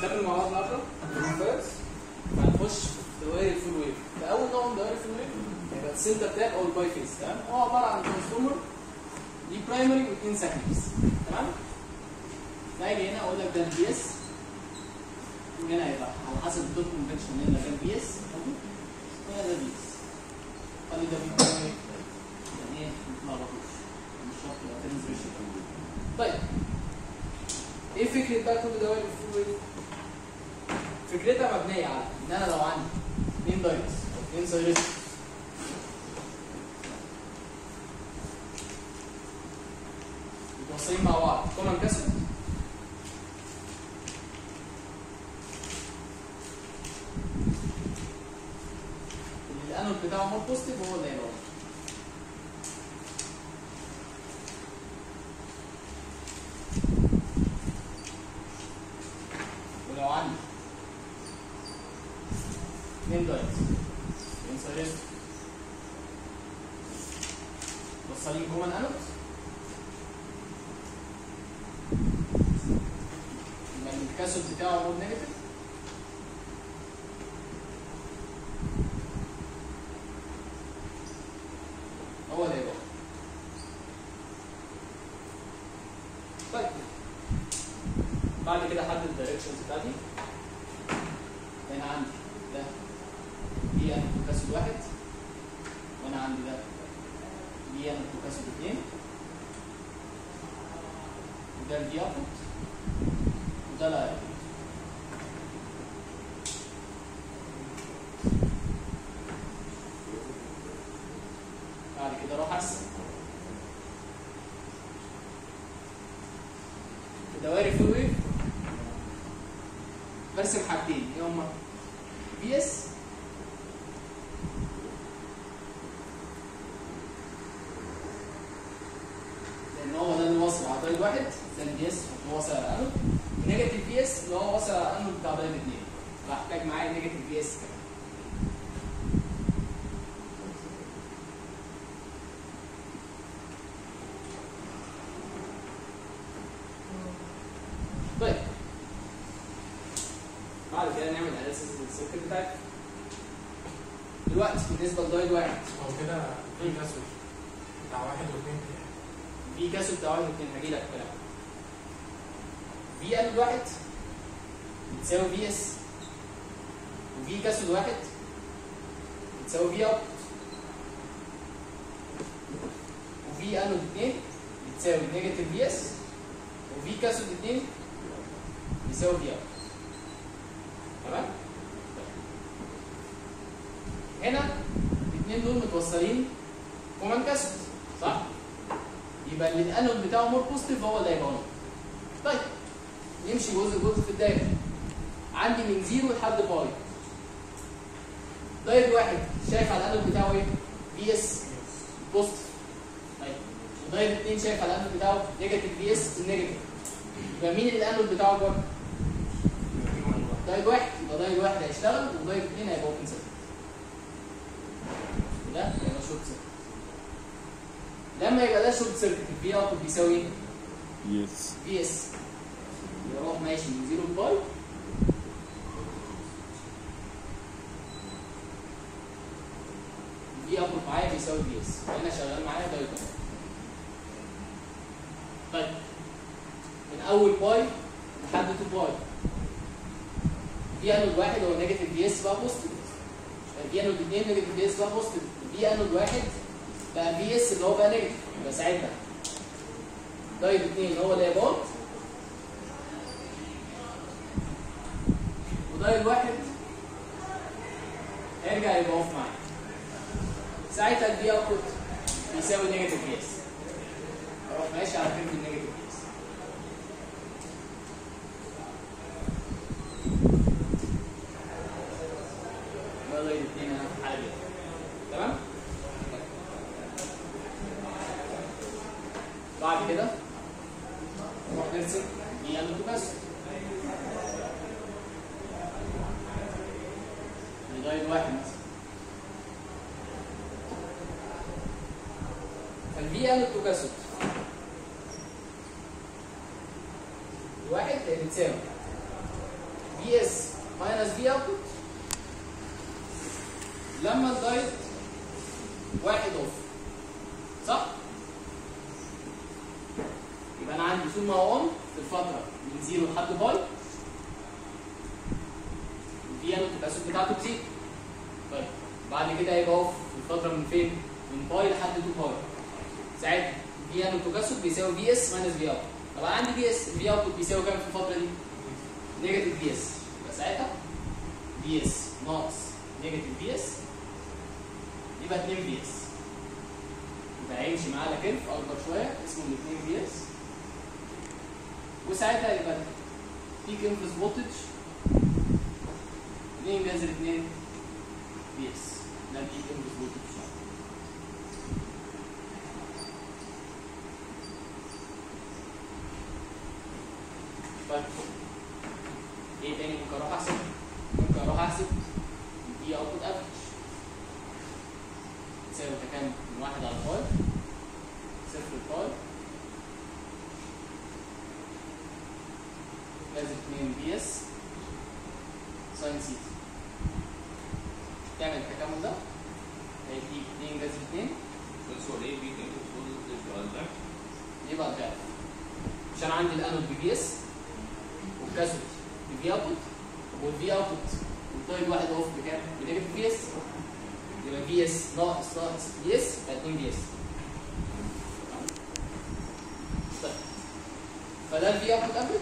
نكمل مع بعض النهارده فيرست هنخش في دوائر الفول ويف فاول نوع من دوائر الفول ويف هيبقى السنتر تاب او الباي فيس تمام هو عباره عن ترانسفورمر دي برايمري واثنين سكندريز تمام فاجي هنا اقول لك ده البي اس وهنا هيبقى على حسب الدوت كونفكشن هنا ده البي اس وهنا ده البي اس خلي ده بي برايمري يعني ايه ما تلخبطوش مش شرط يبقى ترنز ريشيو طيب ايه فكره بقى كل دوائر الفول ويف؟ فكرتها مبنيه على ان انا لو عندي اثنين دايركس او اثنين سايرس متوصلين مع بعض كومن كاسيت اللي الانود بتاعه مور بوزيتيف هو اللي هيبقى on. ولو عندي اثنين دايتس اثنين سايرس موصلين كومن انود يبقى الكاسود بتاعه مود نيجاتيف هو ده يبقى طيب بعد كده حدد الدايركشنز بتاعتي هنا عندي ده دي انا كاسود واحد وانا عندي ده دي انا كاسود اثنين وده الدي اوتبوت وده لا اوتبوت بعد كده اروح ارسم في دوائر الفول ويف برسم حاجتين ايه هما؟ بي اس لان هو ده اللي واصل على دايد واحد ده البي اس اللي هو واصل على الانود نيجاتيف بي اس اللي هو واصل على الانود بتاع دايد اثنين بحتاج معايا نيجاتيف بي اس كمان طيب بعد كده نعمل اناليسيس للسيركت بتاعتنا دلوقتي بالنسبه لدايد واحد هو كده في مسج بتاع واحد واثنين كده في كاسو بتاع واحد واثنين هجي لك الكلام في ال واحد بتساوي في اس وفي كاسو واحد بتساوي في اوت وفي انود اثنين بتساوي نيجاتيف في اس وفي كاسود اثنين بيساوي في اوت تمام؟ هنا الاثنين دول متوصلين كومان كاسود صح؟ يبقى اللي الانود بتاعه مور بوزيتيف هو اللي هيبقى on. طيب نمشي جزء جزء في الدايره عندي من زيرو لحد باي داير واحد شايف على الانود بتاعه ايه؟ بي اس بوزيتيف طيب وداير اثنين شايف على الانود بتاعه نيجاتيف بي اس نيجاتيف يبقى مين الانود بتاعه بره؟ داير واحد يبقى داير واحد هيشتغل وداير اثنين هيبقى اوبن سيركت ده هيبقى شورت سيركت لما يبقى ده شورت سيركت البي اوت بيساوي ايه؟ يس في اس يروح ماشي من زيرو لباي في اوت معايا بيساوي في اس وانا شغال معايا باي باي طيب من اول باي لحد 2 باي في انود واحد هو نيجاتيف في اس بقى بوزيتيف في انود اثنين نيجاتيف في اس بقى بوزيتيف في انود واحد بقى في اس اللي هو بقى نيجاتيف يبقى ساعتها دايد اثنين هو اللي هيبقى on. ودايل واحد هيرجع يبقى اوف معايا ساعتها البي اوتبوت بيساوي نيجاتيف بي اس اروح ماشي على قيمه النيجاتيف بي اس يلا الاثنين انا في الحاله دي تمام بعد كده نروح نرسم دي انوتو بس لغايه واحد مثلا فالفي ال التكاثر الواحد هي بتساوي في اس ماينس في اوتبوت لما الدايت واحد اوف صح؟ يبقى انا عندي طول ما هو اون في الفتره من زيرو لحد باي الفي ان التكاثر بتاعته بزيرو طيب بعد كده هيبقى اوف في الفتره من فين؟ من باي لحد 2 باي ساعتها في ان التكاثر بيساوي في اس ماينس في اوت طب انا عندي في اس في اوت بيساوي كام في الفتره دي؟ نيجاتيف في اس يبقى ساعتها في اس ناقص نيجاتيف في اس يبقى 2 في اس يبقى هيمشي معانا كيرف اكبر شويه اسمه ال 2 في اس وساعتها يبقى بيك انفلس فولتج 2 جذر 2 في اس ده البيك انفلس فولتج طيب ايه تاني ممكن اروح احسب؟ ممكن اروح احسب دي اوتبوت افريج تساوي تكامل من واحد على الفاي صفر الفاي لازم 2 بي اس ساين سيتا تعمل التكامل ده هيديك 2 جذر 2 بس هو ليه بيجي يقول ده؟ يبقى الضعف عشان عندي الانود ببي اس والكاثود بفي اوتبوت والفي اوتبوت والطيب واحد اوف بكام؟ بنيجاتيف في اس يبقى في اس ناقص ناقص في اس يبقى 2 في اس طيب فده الفي اوتبوت افريج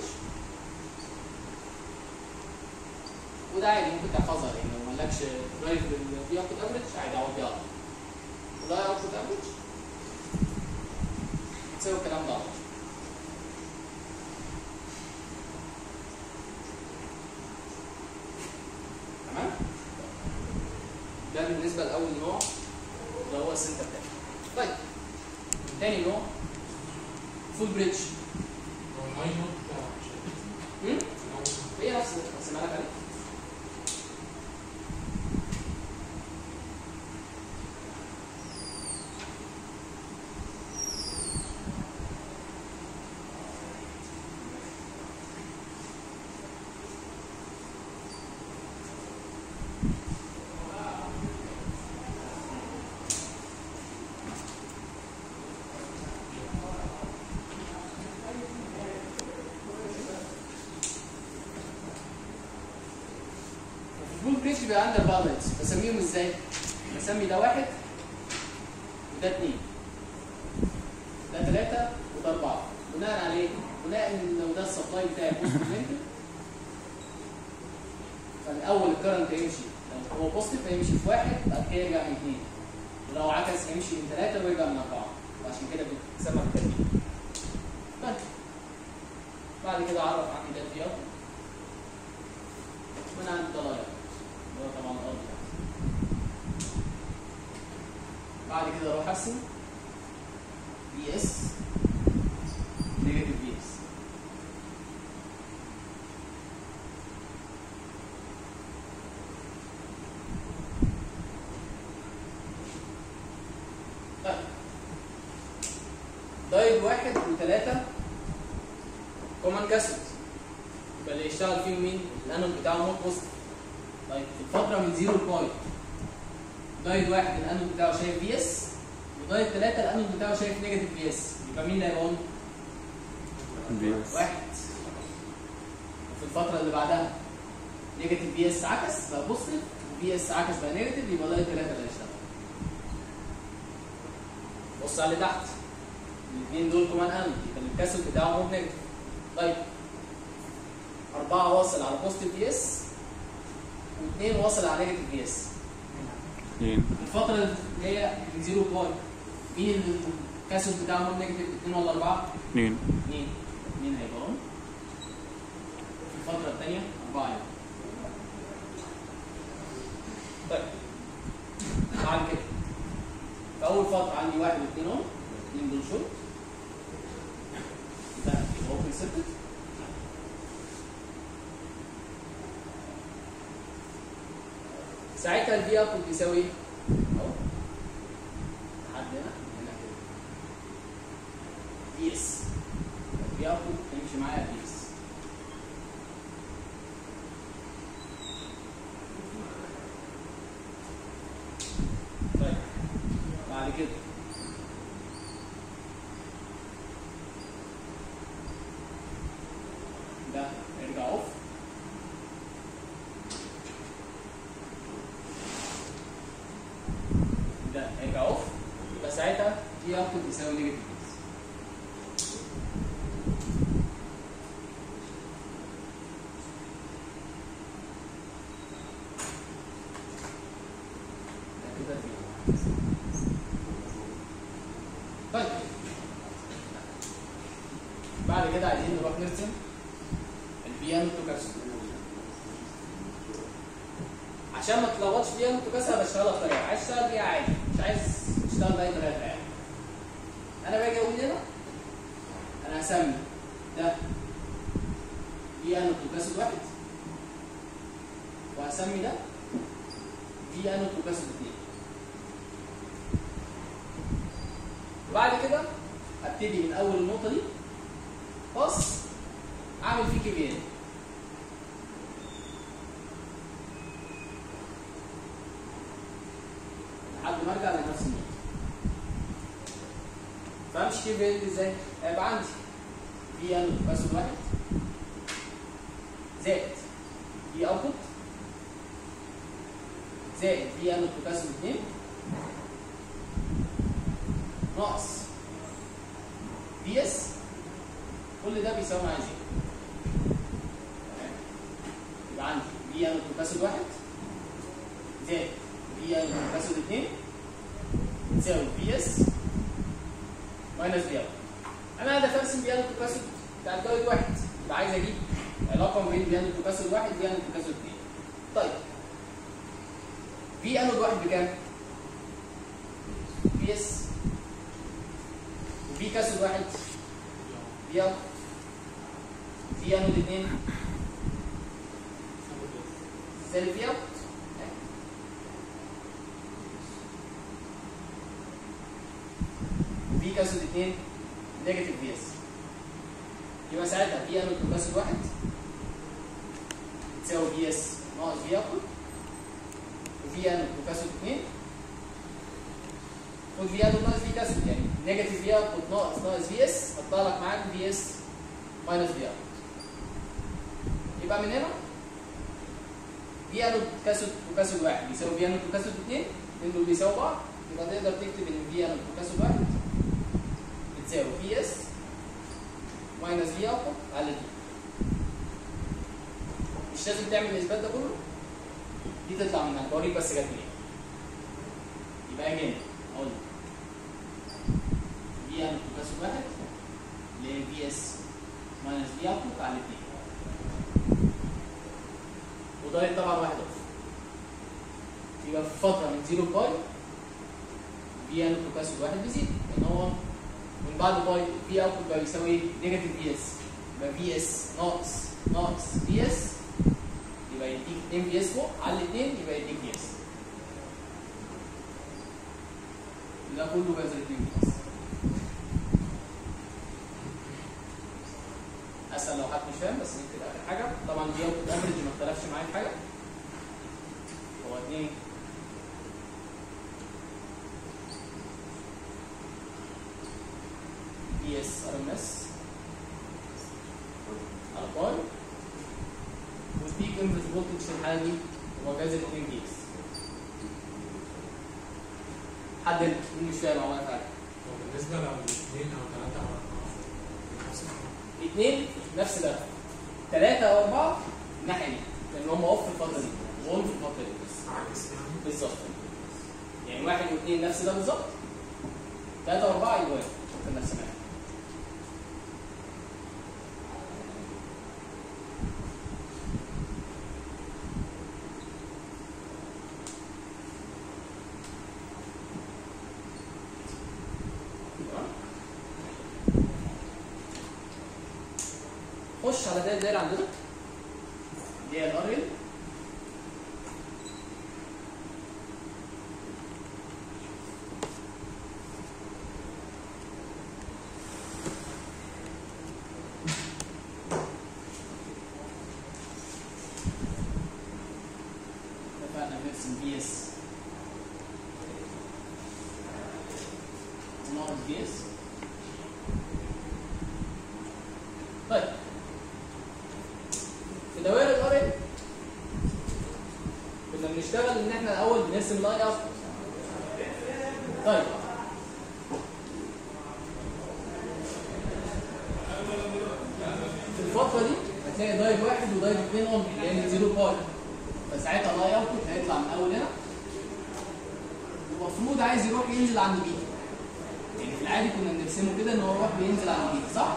وده عادي ممكن تحفظها يعني لو مالكش درايف بالفي اوتبوت افريج عادي عوض بيها على طول. وده اوتبوت افريج تساوي الكلام ده على طول. تمام ده بالنسبه لاول نوع اللي هو السنتر تاك طيب تاني نوع فول بريدج هو الماي نوت بتاع هم؟ هو هي نفس رسمها لك عليه الفول بريدج بيبقى عندك بقى لايتس بسميهم ازاي؟ بسمي ده واحد وده اثنين ده ثلاثة وده أربعة بناء عليه بناء ان لو ده السبلاي بتاعي بوزيتيف نيجاتيف فالأول الكرنت هيمشي لو هو بوزيتيف هيمشي في واحد بعد كده يرجع من اثنين ولو عكس هيمشي من ثلاثة ويرجع من أربعة وعشان كده بتسمى بالترتيب بس بعد كده أعرف عندي ده الفي من عند الضلال اللي هو طبعا الأرض يعني. بعد كده اروح ارسم بي اس نيجاتيف بي اس طيب دايد واحد وثلاثة كومان كاسيت يبقى اللي يشتغل فيهم مين؟ الانود بتاعه نوت بوزيتيف طيب في الفترة من زيرو لباي دايد واحد الانود بتاعه شايف في اس ودايد ثلاثة الانود بتاعه شايف نيجاتيف في اس يبقى مين اللي هيبقى اون؟ بيس واحد وفي الفترة اللي بعدها نيجاتيف في اس عكس بقى بوزيتيف وفي اس عكس بقى نيجاتيف يبقى دايد ثلاثة اللي هيشتغل بص على اللي تحت الاثنين دول كمان انود يبقى الكاسل بتاعهم نيجاتيف طيب أربعة واصل على بوزيتيف في اس واثنين واصل على نيجاتيف في اس اثنين الفترة اللي هي من زيرو باي مين اللي الكاسل بتاعهم نيجاتيف اثنين ولا أربعة؟ اثنين اثنين اثنين هيبقى اون في الفترة الثانية أربعة يبقى. طيب بعد كده في أول فترة عندي واحد واثنين اون اثنين دول شورت ده اوبن سيركت ساعتها الفي اوتبوت بيساوي ايه؟ اهو لحد هنا هنا كده في اس الفي اوتبوت هيمشي معايا في اس ساعتها دي اوتبوت يساوي نيجاتيف بيز ده كده في طيب بعد كده عايزين نروح نرسم البيانو توكاسو عشان ما تلخبطش بيانو توكاسو انا بشتغلها بطريقه عايز اشتغل بيها عادي مش عايز اشتغل باي طريقه تانيه انا باجي اقول هنا انا هسمي ده بيانو توكاسو واحد وهسمي ده بيانو توكاسو اثنين وبعد كده ابتدي من اول النقطه دي بص اعمل فيه كبير لحد ما ارجع لنفس النقطه فامشي كيف بيلد ازاي؟ هيبقى عندي في ان باسورد واحد زائد في اوتبوت زائد في ان باسورد اثنين ناقص بي اس كل ده بيساوي معايا زيرو تمام؟ يبقى عندي في ان باسورد واحد زائد في ان باسورد اثنين تساوي بي اس ماينس بي اوت انا هدف ارسم بيانو توكاسود بتاع الدايت واحد يبقى عايز اجيب علاقه ما بين بيانو توكاسود واحد وبيانو توكاسود اثنين طيب في انود واحد بكام؟ بي اس وفي كاسود واحد بي اوت في انود اثنين سالب بي اوت في كاسود اثنين نيجاتيف في اس يبقى ساعتها في انود كاسود واحد تساوي في اس ناقص في اوتبوت وفي انود كاسود اثنين خد في انود ناقص في كاسود يعني نيجاتيف في اوتبوت ناقص ناقص في اس هتطلع لك معاك في اس ماينس في اوتبوت يبقى من هنا في انود كاسود وكاسود واحد بيساوي في انود وكاسود اثنين لان دول بيساووا بعض يبقى تقدر تكتب ان في انود وكاسود واحد بتساوي في اس ماينس في اوتبوت على دي مش لازم تعمل الاثبات ده كله دي تطلع منها بوريك بس جت منين يبقى اجي هنا اقول في ان بلس واحد ل في اس ماينس في اوتبوت على الاثنين وده طبعا واحد اوف يبقى في فتره من 0 باي في ان بلس واحد بيزيد لان هو من بعد باي في اوتبوت بقى بيساوي ايه؟ نيجاتيف في اس يبقى في اس ناقص ناقص في اس يبقى يديك 2 في اس فوق على الاثنين يبقى يديك في اس ده كله جذر 2 في اس اسال لو حد مش فاهم بس نكتب اخر حاجه طبعا دي اوتبوت افريج ما اختلفش معايا في حاجه هو 2 بي اس ار ام اس على باي والبيك انفرس فولتج في الحاله دي هو جذر 2 بي اس حد هنا مين مش فاهم عملت حاجه بالنسبه لو اثنين او ثلاثه او اربعه نفس الحاجة. اثنين نفس ده ثلاثة أو أربعة الناحية دي لأن هم أوف في الفترة دي وأون في الفترة دي بس عكس يعني بالظبط يعني واحد واثنين نفس ده بالظبط ثلاثة وأربعة يبقوا واحد في نفس المكان تمام؟ خش على ده الدايرة عندنا اللي هي الاريل اتفقنا نرسم بي اس ناقص بي اس طيب في دوائر الاري كنا بنشتغل ان احنا الاول بنرسم لاين اوت طيب دايت 2 اون اللي هي من 0 باي فساعتها الاي اوتبوت هيطلع من اول هنا المفروض عايز يروح ينزل عند بيتا يعني في العادي كنا بنرسمه كده ان هو يروح بينزل عند بيتا صح؟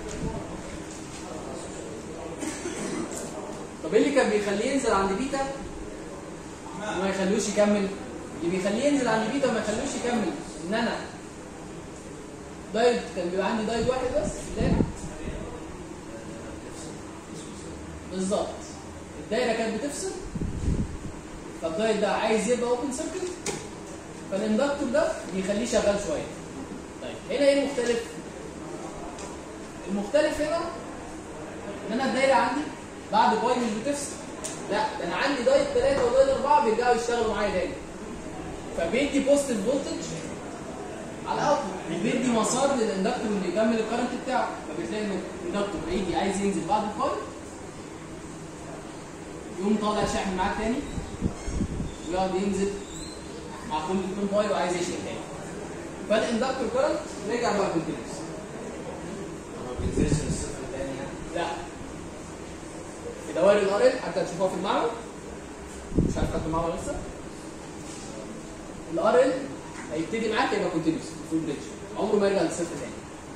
طب ايه اللي كان بيخليه ينزل عند بيتا وما يخلوش يكمل اللي بيخليه ينزل عند بيتا وما يخلوش يكمل ان انا دايت كان بيبقى عندي دايت واحد بس في الدايره بالظبط الدايره كانت بتفصل فالدايت ده عايز يبقى اوبن سيركت فالاندكتور ده بيخليه شغال شويه طيب هنا ايه المختلف؟ المختلف هنا ان انا الدايره عندي بعد باي مش بتفصل لا ده انا عندي دايت 3 ودايت 4 بيرجعوا يشتغلوا معايا تاني فبيدي بوزيتيف فولتج على الاوتبوت وبيدي مسار للاندكتور اللي يكمل الكرنت بتاعه فبتلاقي ان الاندكتور هيجي عايز ينزل بعد الباي يقوم طالع شاحن معاك تاني ويقعد ينزل مع كل اتنين باي وعايز يشحن تاني فالاندكتور كرنت رجع بقى كونتينوس ما بينزلش للصفر تاني يعني لا في دوائر الار ال حتى تشوفوها في المعمل مش عارف خدت المعمل لسه الار ال هيبتدي معاك يبقى كونتينوس فول بريدج عمره ما يرجع للصفر تاني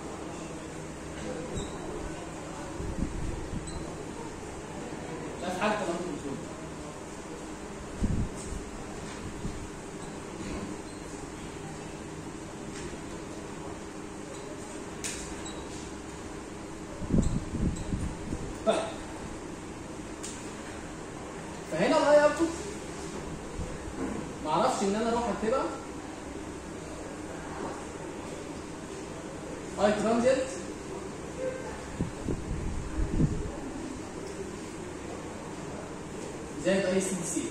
ده في حاله الامر كنترول طيب فهنا الاي اوتبوت ما اعرفش ان انا اروح اكتبها اي ترانزيت زائد اي سي دي سي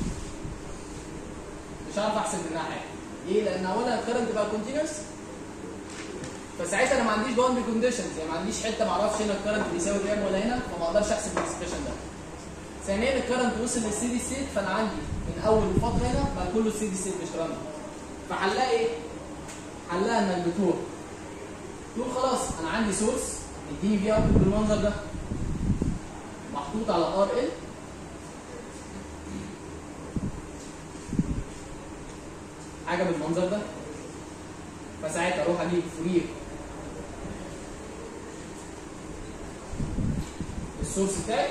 مش عارف احسب منها حاجه ليه؟ لان اولا الكرنت بقى كونتينوس فساعتها انا ما عنديش باوندري كونديشنز يعني ما عنديش حته ما اعرفش هنا الكرنت بيساوي كام ولا هنا فما اقدرش احسب الاكسبريشن ده. ثانيا الكرنت وصل للسيدي ستيت فانا عندي من اول الفتره هنا بقى كله السيدي ستيت مش رمي. فحلها ايه؟ حلها انك بتروح تقول خلاص انا عندي سورس يديني في اوتبوت بالمنظر ده محطوط على ار ال حاجه بالمنظر ده فساعتها اروح اجيب فورير السورس بتاعي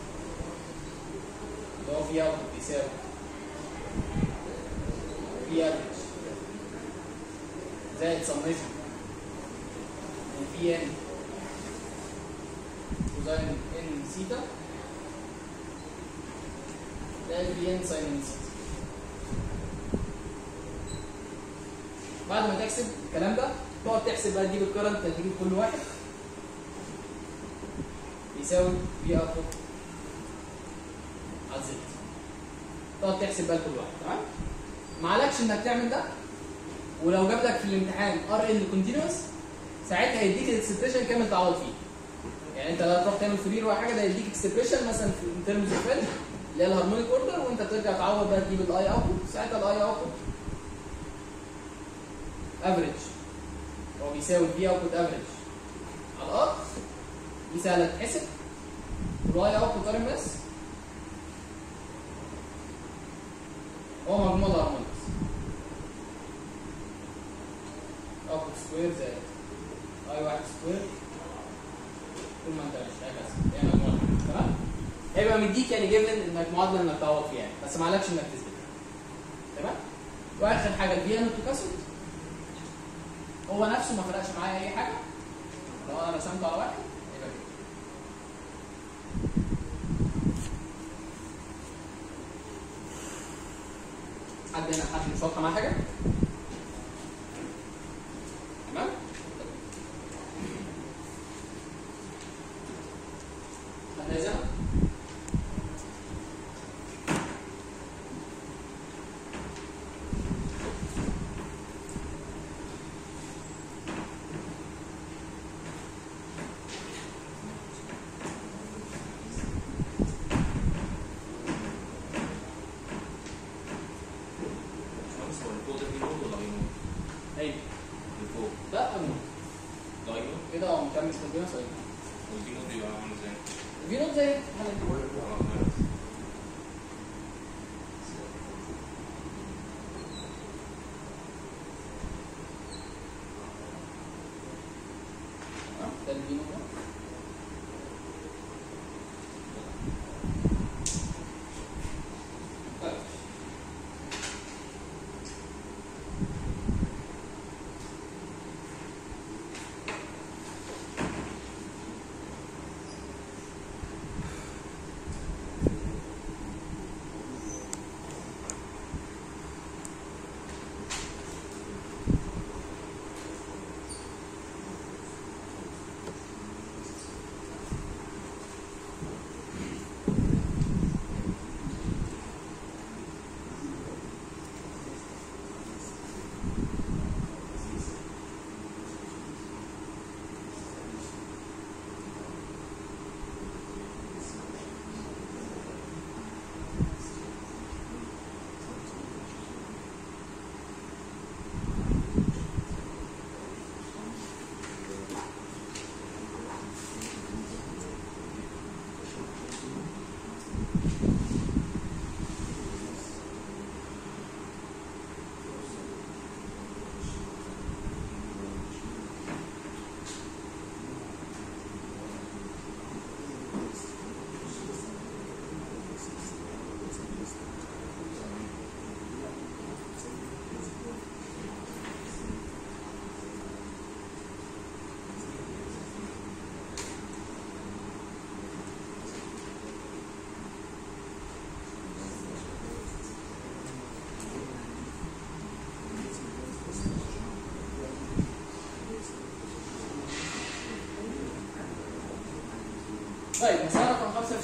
اللي هو في اوتبوت بيساوي في افريج زائد سميشن من في ان كوزين ان سيتا زائد في ان ساين ان سيتا بعد ما تحسب الكلام ده تقعد تحسب بقى تجيب الكرنت نتيجه كل واحد يساوي في اوتبوت على زد تقعد تحسب بقى لكل واحد تمام ما عليكش انك تعمل ده ولو جاب لك في الامتحان ار ال كونتينوس ساعتها هيديك الاكسبريشن كامل تعوض فيه يعني انت لو تروح تعمل فرير ولا حاجه ده يديك اكسبريشن مثلا في ترمز اوف اللي هي الهارمونيك اوردر وانت بترجع تعوض بقى تجيب الاي اوتبوت ساعتها الاي اوتبوت افريج هو بيساوي الفي اوتبوت افريج على الار دي سهله تتحسب والاي اوتبوت ار ام اس هو مجموع الهارمونيكس اوتبوت سكوير زائد اي واحد سكوير طول ما انت مش هكذا هي مجموعه تمام هيبقى مديك يعني جيفن انك معادله انك تعوض فيها يعني بس ما عليكش انك تثبت تمام واخر حاجه الفي ان كاسود هو نفسه ما فرقش معايا اي حاجه لو انا رسمته على واحد يبقى كده حد هنا حد مش واضحه معاه حاجه تمام حد عايزها باشمهندس هو اللي فوق ده في نود ولا غير نود؟ ايوه اللي فوق لا أمون. ده غير نود كده هو مكمل كونتينوس ايوه والفي نود بيبقى عامل ازاي؟ في نوت زي الحاله دي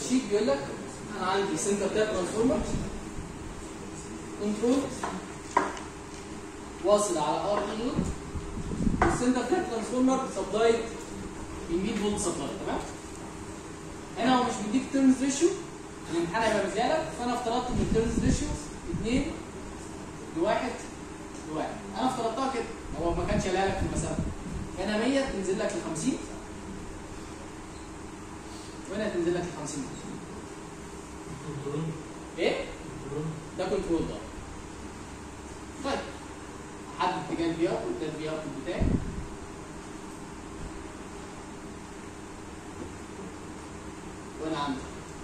الشيت بيقول لك انا عندي سنتر تاب ترانسفورمر كنترول واصل على ار اي نوت السنتر تاب ترانسفورمر سبلايد ب 100 فولت سبلاي تمام هنا هو مش بيديك تيرنز ريشيو الامتحان هيبقى مديالك فانا افترضت ان التيرنز ريشيو 2 لواحد لواحد انا افترضتها كده هو ما كانش قايلها لك في المسألة هنا 100 تنزل لك ل 50 وهنا تنزل لك ل 50 كنترول ايه؟ كنترول ده كنترول ده طيب حدد اتجاه الفي اوت ده الفي اوت بتاعي وانا عندي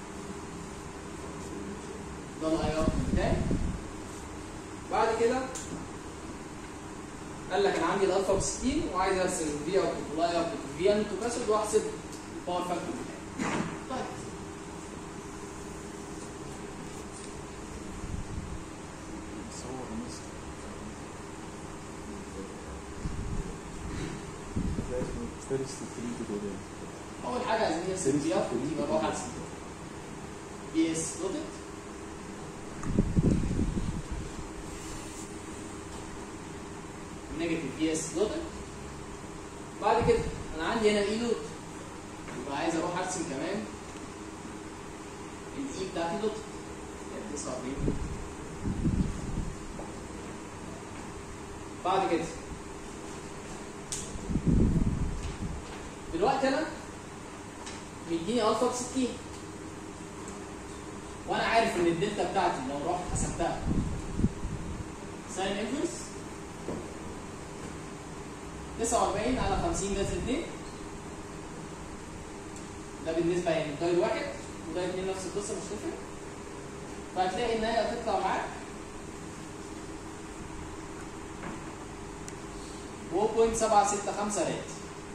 ده الاي اوت بتاعي بعد كده قال لك انا عندي الالفا ب 60 وعايز ارسم الفي اوت والاي اوت في ان كاباسيتور واحسب الباور فاكتور بتاعي طيب صور مصر فيرست فري تو جو اول حاجه عايزين نرسم بي اوت يبقى بروح ارسم بي اس دوتد نيجاتيف بي اس دوتد بعد كده انا عندي هنا الاي دوت يبقى عايز اروح ارسم كمان الاي بتاعتي دوت يعني 49 بعد كده دلوقتي انا مديني الفا ب 60 وانا عارف ان الدلتا بتاعتي لو رحت حسبتها ساين انفرس 49 على 50 جذر 2 ده بالنسبه يعني داير واحد وداير اتنين نفس القصه مش تفرق فهتلاقي ان هي هتطلع معاك 0.765 ريت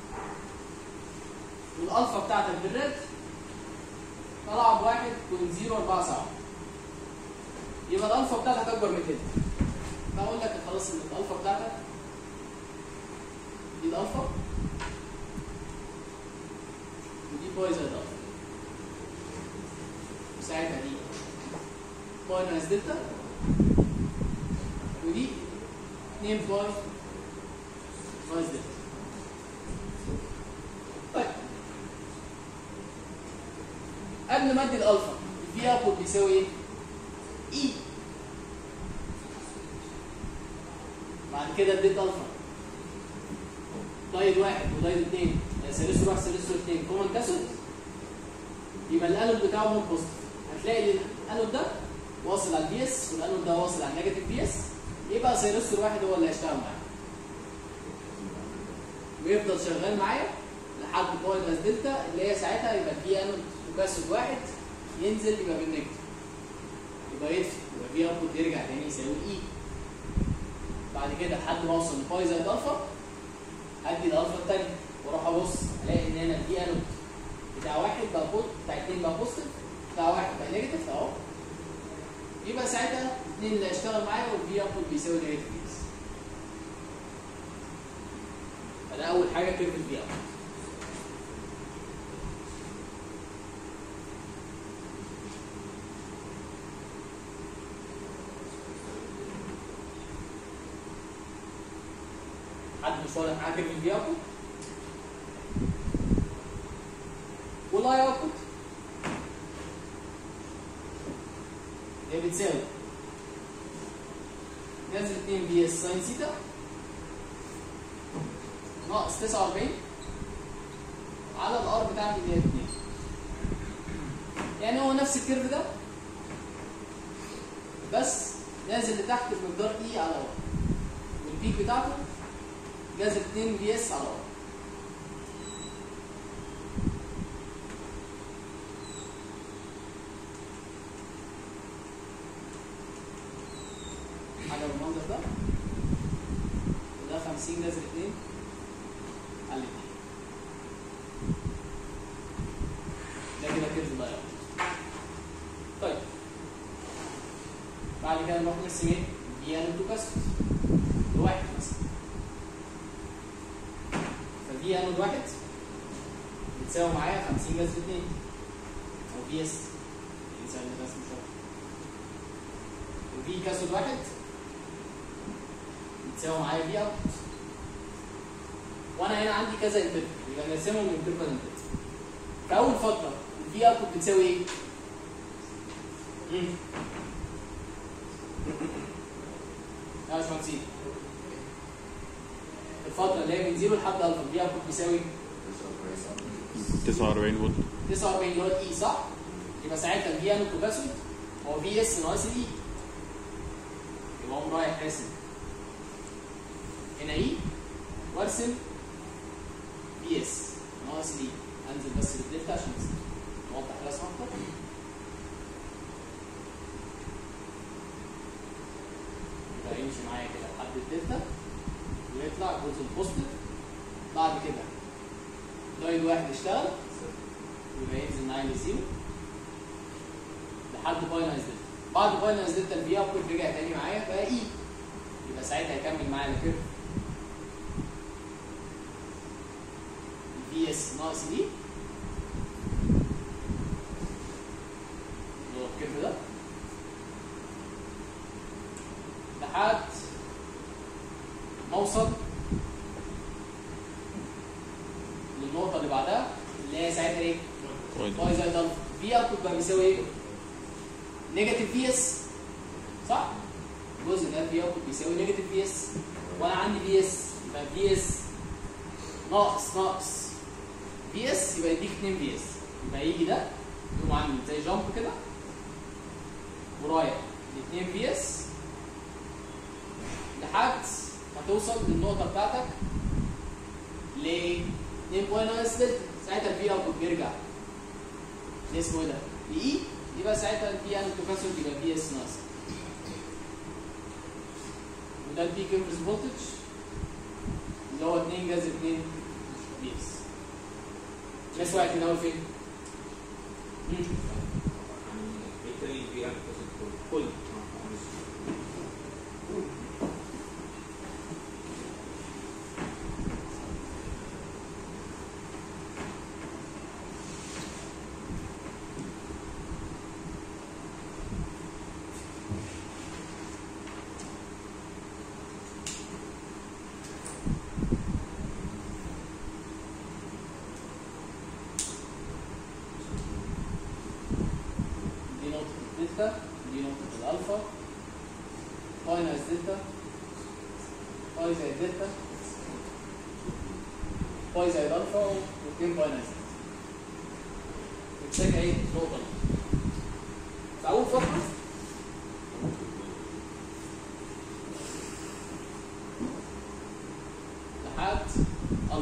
والالفا بتاعتك بالريد طلع ب 1.047 يبقى الالفا بتاعتك اكبر من كده فاقول لك خلاص ان الالفا بتاعتك دي الالفا ودي باي زائد الفا وساعتها دي باي ناقص دلتا ودي 2 باي ناقص دلتا طيب قبل ما ادي الالفا الفي اوتبوت بيساوي ايه؟ اي بعد كده اديت الفا دايد واحد ودايد اثنين سيريسو واحد سيريسو اثنين كومن كاسود يبقى الانود بتاعه نوت بوزيتيف هتلاقي ان الانود ده واصل على البي اس والانود ده واصل على النيجاتيف بي اس يبقى سيريسو الواحد هو اللي هيشتغل معايا ويفضل شغال معايا لحد باي ناقص دلتا اللي هي ساعتها يبقى في انود تكاسد واحد ينزل يبقى بالنيجاتيف يبقى يطفي يبقى في اوتبوت يرجع تاني يساوي اي بعد كده لحد ما اوصل لباي زائد الفا ادي الالفا الثانيه واروح ابص الاقي ان هنا الفي انود بتاع واحد بقى بوت بتاع اثنين بقى بوزيتيف بتاع واحد بقى نيجاتيف اهو يبقى ساعتها الاثنين اللي هيشتغل معايا والفي اوتبوت بيساوي نيجاتيف بيس فده اول حاجه كيرف الفي اوت حد مش واضح معاه كيرف الفي اوتبوت والاي اوتبوت هي بتساوي نازل 2 بي اس ساين سيتا ناقص 49 على الار بتاعتي اللي هي 2 يعني هو نفس الكيرف ده بس نازل لتحت بمقدار اي على ار والبيك بتاعته جذر 2 بي اس على ار حاجه بالمنظر ده وده 50 جذر 2 على 2 ده كده كيرف ضايع طيب بعد كده نروح نرسم ايه؟ دي انود كاسكت لواحد مثلا فدي انود واحد بتساوي معايا 50 جذر 2 او في اس يساوي الرسم شويه وفي كاسود واحد يتساوي معايا في اوت وانا هنا عندي كذا انترفال يبقى نقسمهم انترفال انترفال في اول فتره الفي اوت بتساوي ايه؟ مم. لا يا باشمهندسين الفتره اللي هي من 0 لحد الفا الفي اوت بيساوي 49 فولت 49 اللي هو الاي صح؟ يبقى ساعتها الفي ان كوباسيت هو في اس ناقص الاي يبقى اقوم رايح راسم هنا اي وارسم في اس ناقص الاي انزل بس بالدلتا عشان نوضح الرسم اكتر يبقى يمشي معايا كده لحد الدلتا ويطلع جزء البوزيتيف بعد كده دايد واحد اشتغل يبقى ينزل معايا لزيرو لحد باينايز دلتا بعد باينايز دلتا الفي اوتبوت رجع تاني معايا بقى اي يبقى ساعتها هيكمل معايا الكيرف الفي اس ناقص اي اللي هو الكيرف ده لحد ما اوصل للنقطة اللي بعدها اللي هي ساعتها ايه؟ باي زائد الفا في اوتبوت بقى بيساوي ايه؟ نيجاتيف في اس صح؟ الجزء ده في اوتبوت بيساوي نيجاتيف في اس وانا عندي في اس يبقى في اس ناقص ناقص في اس يبقى يديك 2 في اس يبقى يجي ده يقوم عامل زي جامب كده ورايح ل 2 في اس لحد ما توصل للنقطة بتاعتك ل 2 بوينت ناقص دلتا ساعتها الفي اوتبوت بيرجع اسمه ايه ده؟ لاي يبقى ساعتها البي ان كاباسيتور يبقى بي اس ناقص وده البيك انفرس فولتج اللي هو 2 جذر 2 بي اس الناس وقعت من اول فين؟ مم. بالتالي في ألف كل كل دي نقطة الدلتا دي نقطة الألفا باي ناقص دلتا باي زائد دلتا باي زائد ألفا واثنين باي ناقص دلتا بتساوي ايه؟ النقطة دي في أول فترة لحد ألفا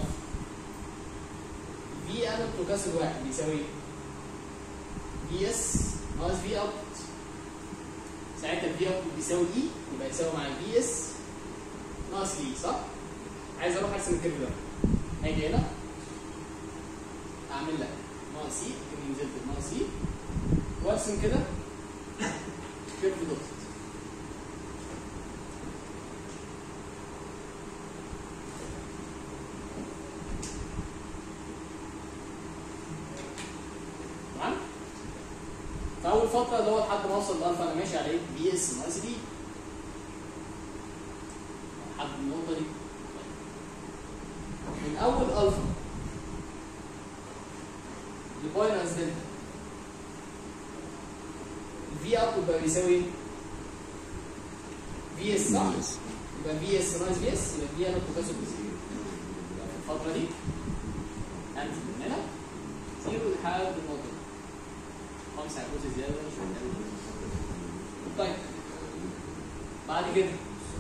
في أنا بتكسر واحد بيساوي ايه؟ في اس ناقص في اوت ساعتها الفي اوت بيساوي اي يبقى يساوي مع الفي اس ناقص اي صح؟ عايز اروح ارسم الكيرف ده هاجي هنا اعمل لك ناقص اي كده نزلت ناقص اي وارسم كده كيرف دوت تمام؟ في اول فتره اللي هو لحد ما اوصل لالفا انا ماشي على ايه؟ بي اس ناقص دي لحد النقطه دي من اول الفا لباي ناقص دلتا الفي اوت بقى بيساوي ايه؟ في اس صح؟ يبقى في اس ناقص في اس يبقى في انا بتكسر بزيرو يبقى في الفتره دي انزل من هنا زيرو لحد النقطه دي خمسة هيكون زيادة مش محتاج طيب بعد كده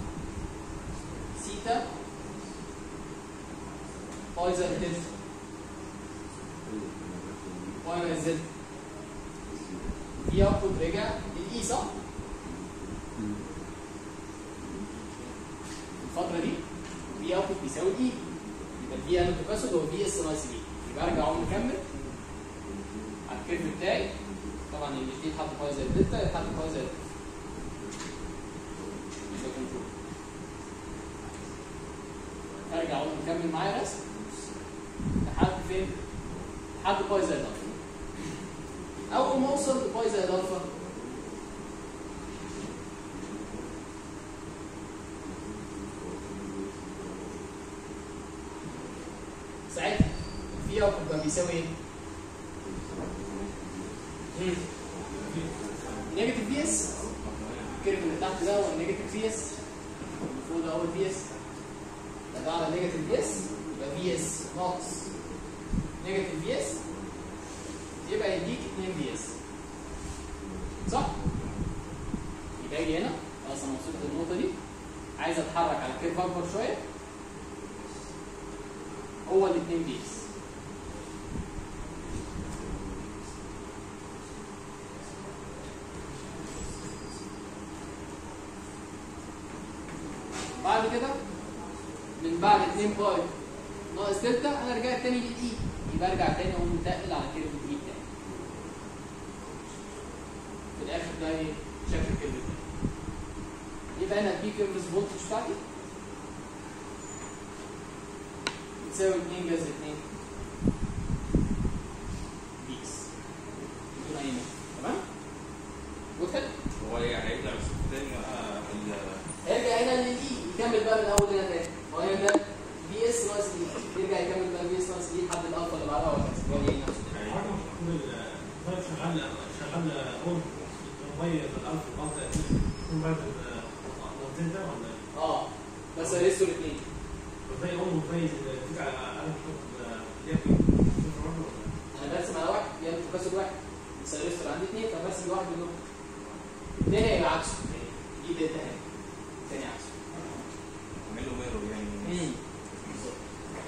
سيتا باي زائد دلتا باي ناقص دلتا في اوتبوت رجع للاي صح؟ الفترة دي في اوتبوت بيساوي الاي يبقى الفي ان كاباسيتور هو في اس ناقص الاي يبقى ارجع اقوم مكمل على الكيرف بتاعي طبعا اللي فيه يتحط باي زائد دلتا يتحط باي زائد ده كنترول ارجع اقوم مكمل معايا رسم لحد فين؟ لحد باي زائد الفا اول ما اوصل لباي زائد الفا ساعتها في اوتبوت بقى بيساوي ايه؟ مم. نيجاتيف في اس الكيرف اللي تحت ده هو النيجاتيف في اس اللي فوق ده هو الفي اس ده على نيجاتيف في اس يبقى في اس ناقص نيجاتيف في اس يبقى يديك 2 في اس صح؟ يبقى اجي هنا خلاص انا وصلت للنقطه دي عايز اتحرك على الكيرف اكبر شويه هو ال 2 في اس بعد كده من بعد 2 باي ناقص دلتا انا رجعت تاني للاي يبقى ارجع تاني اقوم منتقل على كيرف الاي تاني في الاخر ده ايه شكل الكيرف ده يبقى انا البي كيرف فولتج بتاعتي بتساوي 2 جذر 2 بيكس بدون اي نقطه تمام؟ وكده هو هي هيرجع بس تاني بقى ال- هيرجع هنا للاي يكمل بقى من اول هنا تاني هو هنا ده بي اس ناقص اي يرجع يكمل بقى بي اس ناقص اي لحد الالفا اللي بعدها وهكذا هو ايه نفسه طيب شغال شغال اون مغير الالف البلطة يكون بعد الزيتا ولا اه بس ريستو الاثنين زي اون متميز تيجي على الف يكفي انا برسم على واحد يعني تكسر واحد بس الريستو عندي اثنين فبرسم واحد منهم الثاني هيبقى عكسه دي دلتا هنا الثاني عكسه اعمل له ميرور يعني امم بالظبط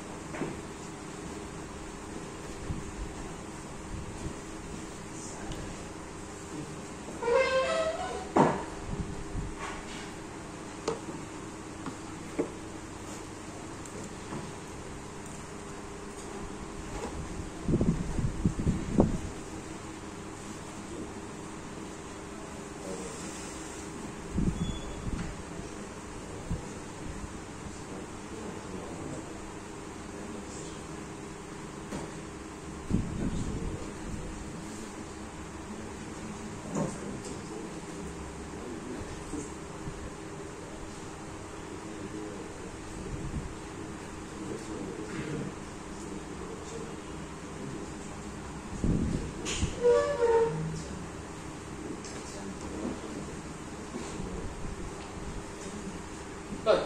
طيب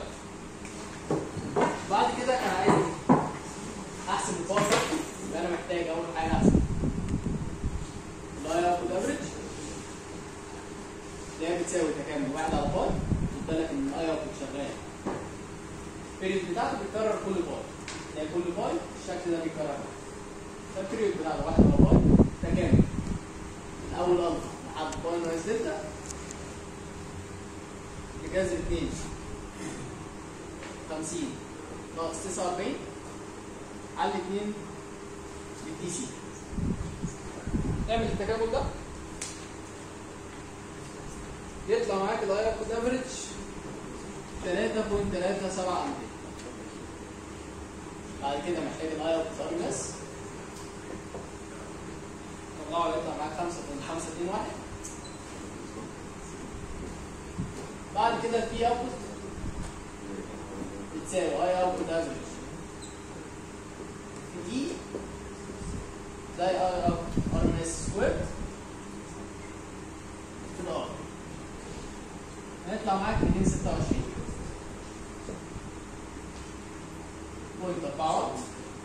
بعد كده انا عايز احسب الباور فاكتور يبقى انا محتاج اول حاجه احسب الاي اوت افريج اللي هي بتساوي تكامل واحد على باي قلت لك ان الاي اوت شغال البيريود بتاعته بيتكرر كل باي يعني كل باي الشكل ده بيتكرر فالبيريود بتاعته واحد على باي تكامل من اول الفا لحد باي ناقص دلتا بجذر 2 50 ناقص 49 على 2 بالدي سي تعمل التكامل ده يطلع معاك الاي اوت افريج 3.37 امبير بعد كده محتاج الاي اوت ار اس طلعه يطلع معاك 5.521 بعد كده البي اوت بتساوي اي اوت افريج في دي زي اي اوت ار ام اس سكويرد في الار هيطلع معاك 226 بوينت 4 واط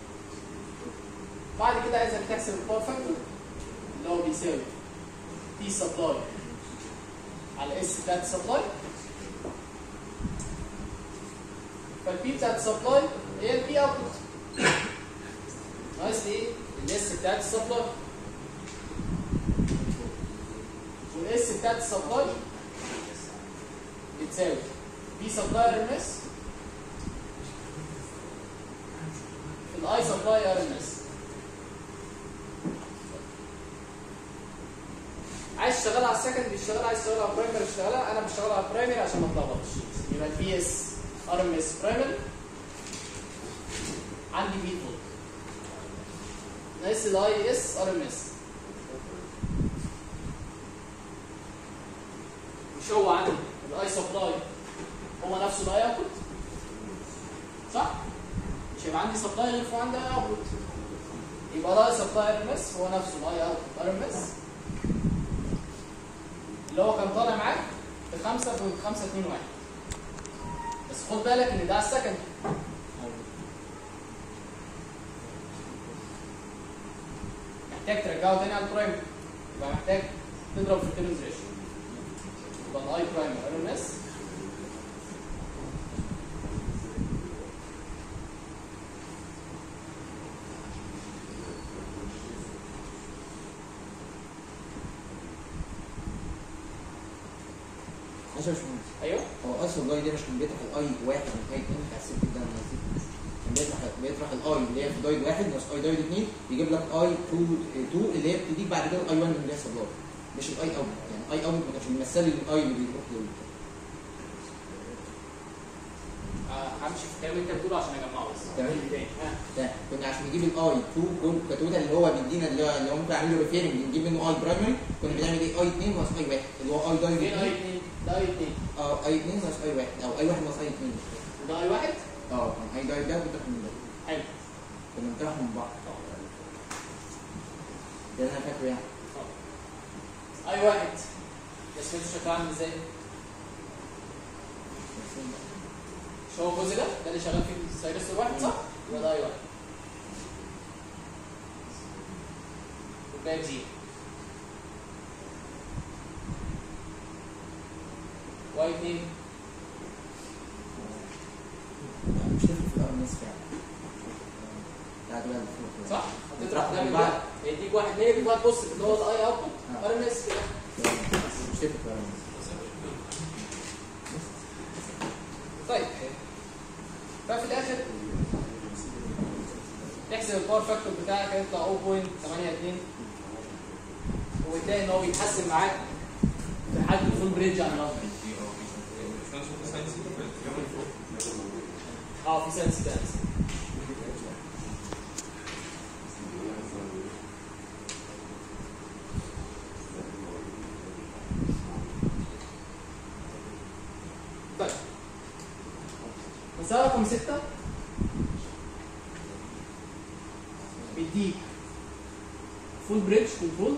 بعد كده عايزك تحسب الباور فاكتور اللي هو بيساوي بي سبلاي على اس بتاعت السبلاي فالبي بتاعت السبلاي هي البي اوتبوت ناقص ايه؟ الاس بتاعت السبلاي والاس بتاعت السبلاي بتساوي بي سبلاي ار ام اس في الاي سبلاي ار ام اس عايز تشتغل على السكندري اشتغل عايز تشتغل على البرايمري اشتغلها انا بشتغل على البرايمري عشان ما اتلخبطش يبقى البي اس ار ام اس برايمري عندي 100 فولت ناقص الاي اس ار ام اس مش هو عندي الاي سبلاي هو نفسه الاي اوتبوت صح؟ مش هيبقى عندي سبلاي غير فوق عندي اي اوتبوت يبقى الاي سبلاي ار ام اس هو نفسه الاي اوتبوت ار ام اس اللي هو كان طالع معاك ب 5.521 بس خد بالك ان ده على السكند محتاج ترجعه تاني على البرايم يبقى محتاج تضرب في التيرنز ريشيو يبقى الاي برايم ار ام اس ماشي يا باشمهندس ايوه هو اصلا اللاي ده مش كان بيطرح الاي واحد والاي اتنين بتاع الست ده انا نسيت كان بيطرح بيطرح الاي اللي هي في دايد واحد ناقص اي دايد اتنين يجيب لك اي 2 2 اللي هي بتديك بعد كده الاي 1 اللي هي سبلاي مش الاي اوت يعني اي اوت ما كانش بيمثل لي الاي اللي بيروح له آه، همشي في الكلام اللي انت بتقوله عشان اجمعه بس تمام. تاني ها ده كنا عشان نجيب الاي 2 كل كتوتال اللي هو بيدينا اللي هو اللي هو ممكن اعمل له ريفيرنج نجيب منه اي برايمري كنا بنعمل ايه اي 2 ناقص اي 1 اللي هو اي دايد فين اي 2 2 ده اي 2 اه اي 2 ناقص اي 1 او اي 1 ناقص اي 2 وده اي واحد اه كان اي دايد ده بيطرح من ده حلو كنا بنطرحهم من بعض ده اللي انا فاكره يعني اي واحد اسمه شكله عامل ازاي؟ مش هو الجزء ده؟ ده اللي شغال فيه السايرس الواحد صح؟ يبقى ده اي واحد والباقي بزيرو واي 2 مش تفرق في الار اس فعلا لا ده بقى صح؟ هتطرح ده من ده هيديك واحد نيجاتيف واحد بوزيتيف اللي هو الاي اوتبوت ار ام اس كده مش تفرق في الار اس طيب ففي الاخر تحسب الباور فاكتور بتاعك هيطلع 0.82 وبتلاقي ان هو بيتحسن معاك في حد الفول بريدج عن الافضل اه في سنس سنس طيب مسألة رقم ستة بيديك فول بريدج كنترول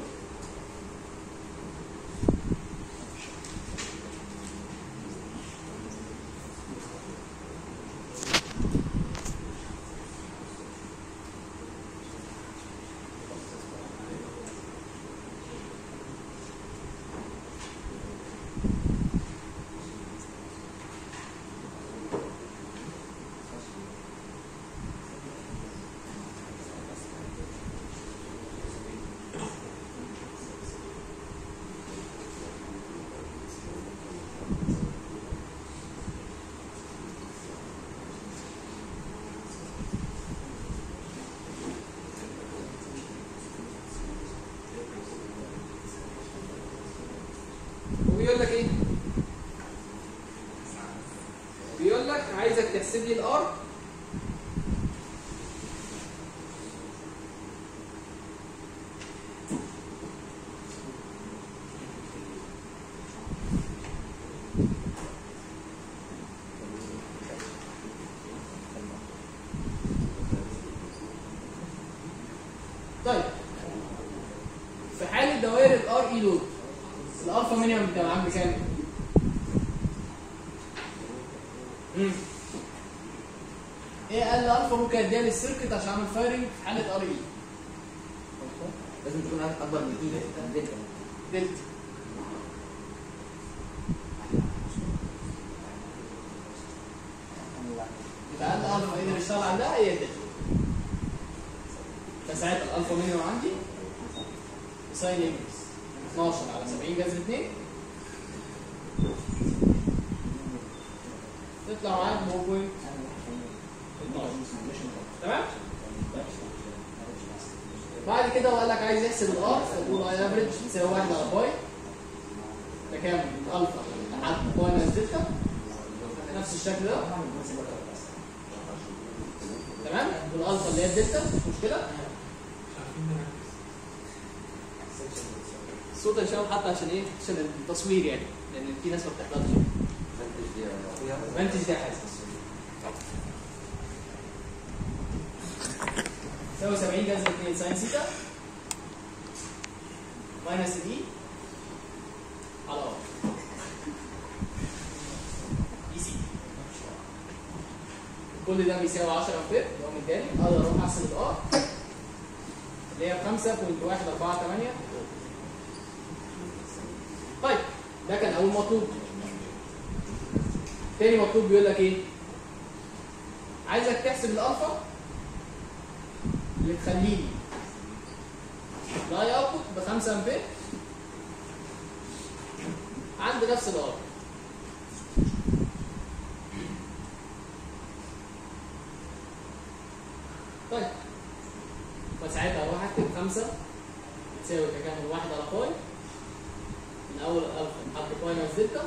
وبيقول لك ايه؟ بيقول لك عايزك تحسب لي الار طيب في حالة دوائر الار اي لود الالفا مينيمم بتاع معاك بكام؟ مم. ايه اقل الفا ممكن اديها للسيركت عشان اعمل فايرنج في حاله ار اي لازم تكون عارف اكبر من ايه دلتا دلتا يبقى اقل الفا يقدر يشتغل عندها هي دلتا فساعتها الالفا مينيمم عندي ساين انكس 12 على 70 جذر 2 تطلع معاك 0.12 تمام؟ بعد كده هو قال لك عايز يحسب الار فتقول اي افريج تساوي 1 على باي تكامل الفا لحد باي ناقص دلتا نفس الشكل ده تمام والالفا اللي هي الدلتا مش مشكله مش عارفين نركز الصوت يا شباب حتى عشان ايه عشان التصوير يعني لان في ناس ما بتحضرش منتج دي حاجه يساوي 70 جذر 2 ساين ثيتا ماينس دي على ار دي سي كل ده بيساوي 10 امبير اللي هو مداني اقدر اروح احسب الار اللي هي 5.148 طيب ده كان اول مطلوب تاني مطلوب بيقول لك ايه عايزك تحسب الالفا اللي تخليني الاي اوتبوت ب 5 امبير عند نفس الار طيب فساعتها اروح اكتب 5 بتساوي تكامل 1 على باي من اول الفا لحد باي ناقص دلتا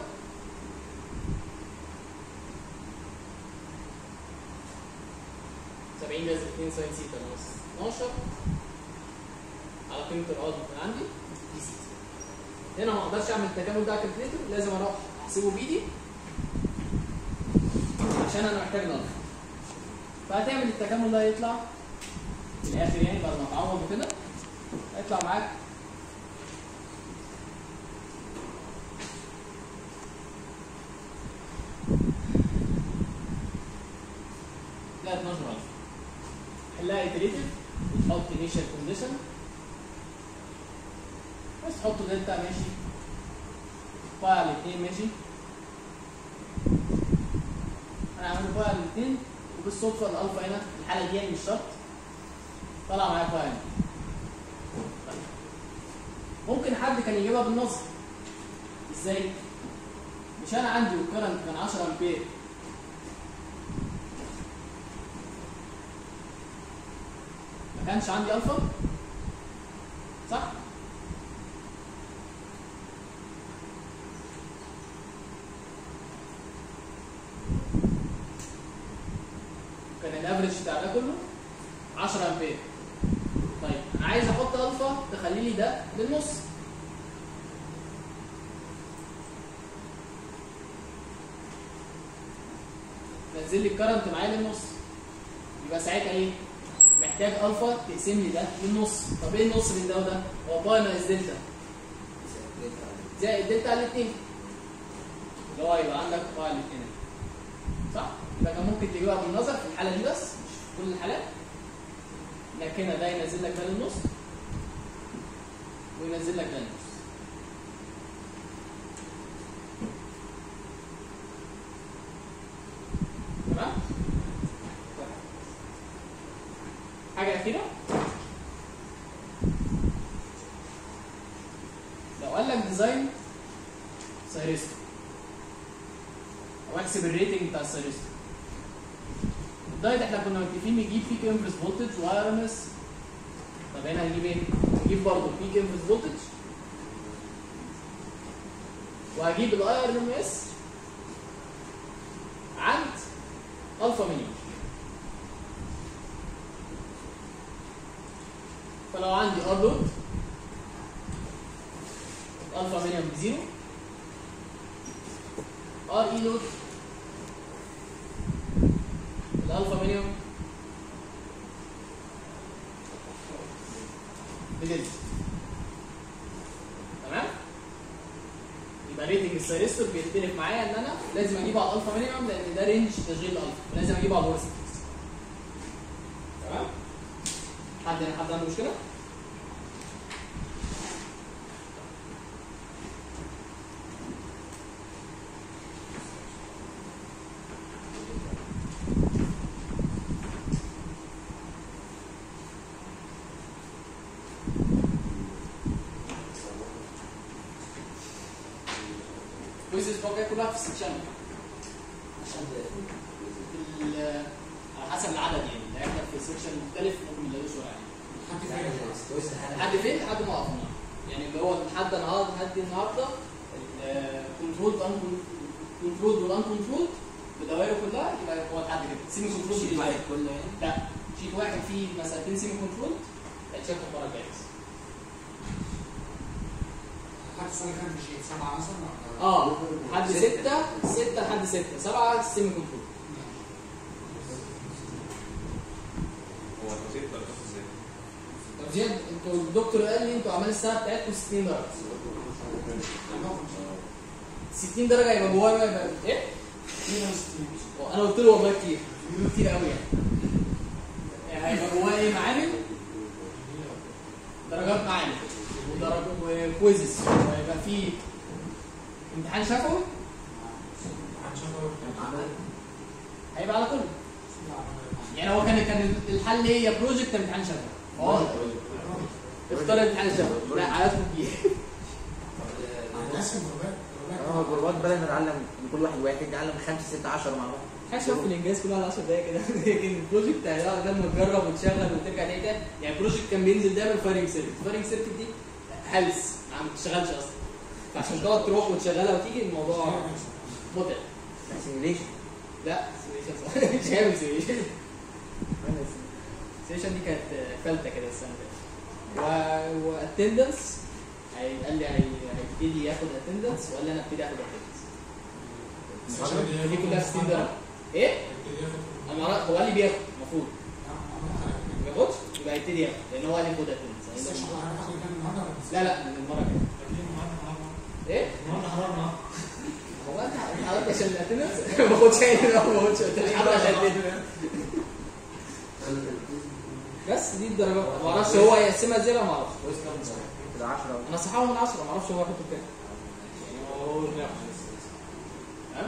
سبعين جذر اتنين ساين سيتا ناقص 12 على قيمة الأرض من عندي دي سيتا هنا ما اقدرش اعمل التكامل ده كالكليتر لازم اروح احسبه بايدي عشان انا محتاج نظر فهتعمل التكامل ده يطلع في الاخر يعني بعد ما تعوض وكده هيطلع معاك لا 12000 حلها ايتريتيف وتحط انيشال كونديشن بس تحط دلتا ماشي باي على الاثنين ماشي انا عامل باي على الاثنين وبالصدفه الالفا هنا في الحاله دي يعني مش شرط طلع معايا باي هنا طيب. ممكن حد كان يجيبها بالنظر ازاي؟ مش انا عندي الكرنت كان 10 امبير ما كانش عندي الفا صح؟ كان الافرج بتاع ده كله 10 امبير طيب انا عايز احط الفا تخلي لي ده للنص نزل لي الكرنت معايا للنص يبقى ساعتها ايه؟ محتاج الفا تقسم لي ده للنص طب ايه النص من ده وده؟ هو باي ناقص دلتا زائد دلتا على الاثنين اللي هو يبقى عندك باي على الاثنين صح؟ يبقى كان ممكن تجيبها بالنظر في الحاله دي بس مش في كل الحالات انك هنا ده ينزل لك ده للنص وينزل لك ده للنص تمام؟ حاجة أخيرة لو قال لك ديزاين سايرستو أو احسب الريتنج بتاع السايرستو الدايت احنا كنا متفقين نجيب فيك انفرس فولتج واي ار ام اس طب هنا هنجيب ايه؟ نجيب برضه بيك انفرس فولتج وهجيب الاي ار ام اس عند الفا مينيمم فلو عندي ار لود الفا مينيمم بزيرو ار اي لود الالفا مينيمم بدلتا تمام يبقى ريتنج السيرستور بيختلف معايا ان انا لازم اجيبه على الالفا مينيمم لان ده رينج تشغيل الالفا لازم اجيبه على الورست تمام حد هنا حد عنده مشكله؟ كويزز بقى كلها في السكشن عشان ال- على حسب العدد يعني اللي هيحضر في سكشن مختلف ممكن يلاقوا سؤال عليه لحد فين؟ لحد ما وقفنا يعني اللي هو لحد النهارده لحد النهارده كنترول كنترول والان كنترول بدوائره كلها يبقى هو لحد كده سيمي كنترول شيء بالنسبة واحد لي. كله يعني لا شيت واحد فيه مسألتين سيمي كنترول هيتشافوا المره الجايه بس حد السنه اللي فاتت مش ايه سبعه مثلا ولا اه لحد ستة ستة لحد ستة سبعة سيمي كنترول هو التوزيع درجات ازاي؟ طب زياد انتوا الدكتور قال لي انتوا اعمال السنة بتاعتكم 60 درجة 60 درجة يبقى جواها بقى يبقى ايه؟ انا قلت له والله كتير بيقولوا كتير قوي يعني يعني هيبقى جواها ايه معامل درجات معامل ودرجات وكويزز وهيبقى في امتحان شفوي هيبقى على كله يعني هو كان كان الحل ايه يا بروجكت يا امتحان شفوي اه اختار الامتحان الشفوي لا عادتكم فيه ناس الجروبات اه الجروبات بدل ما نتعلم من كل واحد واحد نتعلم خمسه سته 10 مع بعض حاجه شوف الانجاز كله على 10 دقايق كده لكن البروجكت هيقعد لما تجرب وتشغل وترجع تاني تاني يعني البروجكت كان بينزل دايما فايرنج سيركت الفايرنج سيركت دي هلس ما بتشتغلش اصلا فعشان تقعد تروح وتشغلها وتيجي الموضوع متعب سيميليشن لا سيميشن صح مش هيعمل سيميشن السيشن دي كانت فلته كده السنه اللي فاتت و واتندنس قال لي هي- هيبتدي ياخد اتندنس ولا انا ابتدي اخد اتندنس دي كلها 60 درجه ايه؟ انا ما أعرف- هو قال لي بياخد المفروض ما بياخدش يبقى هيبتدي ياخد لان هو قال لي خد اتندنس لا لا من المره الجايه ايه؟ هو انت حضرتك عشان الاتندنس ما باخدش اي ما باخدش اتندنس حضرتك عشان الاتندنس بس دي الدرجات ما اعرفش هو هيقسمها ازاي بقى ما اعرفش كده 10 انا صحابه من 10 ما اعرفش هو هيحط كام هو لا. ها؟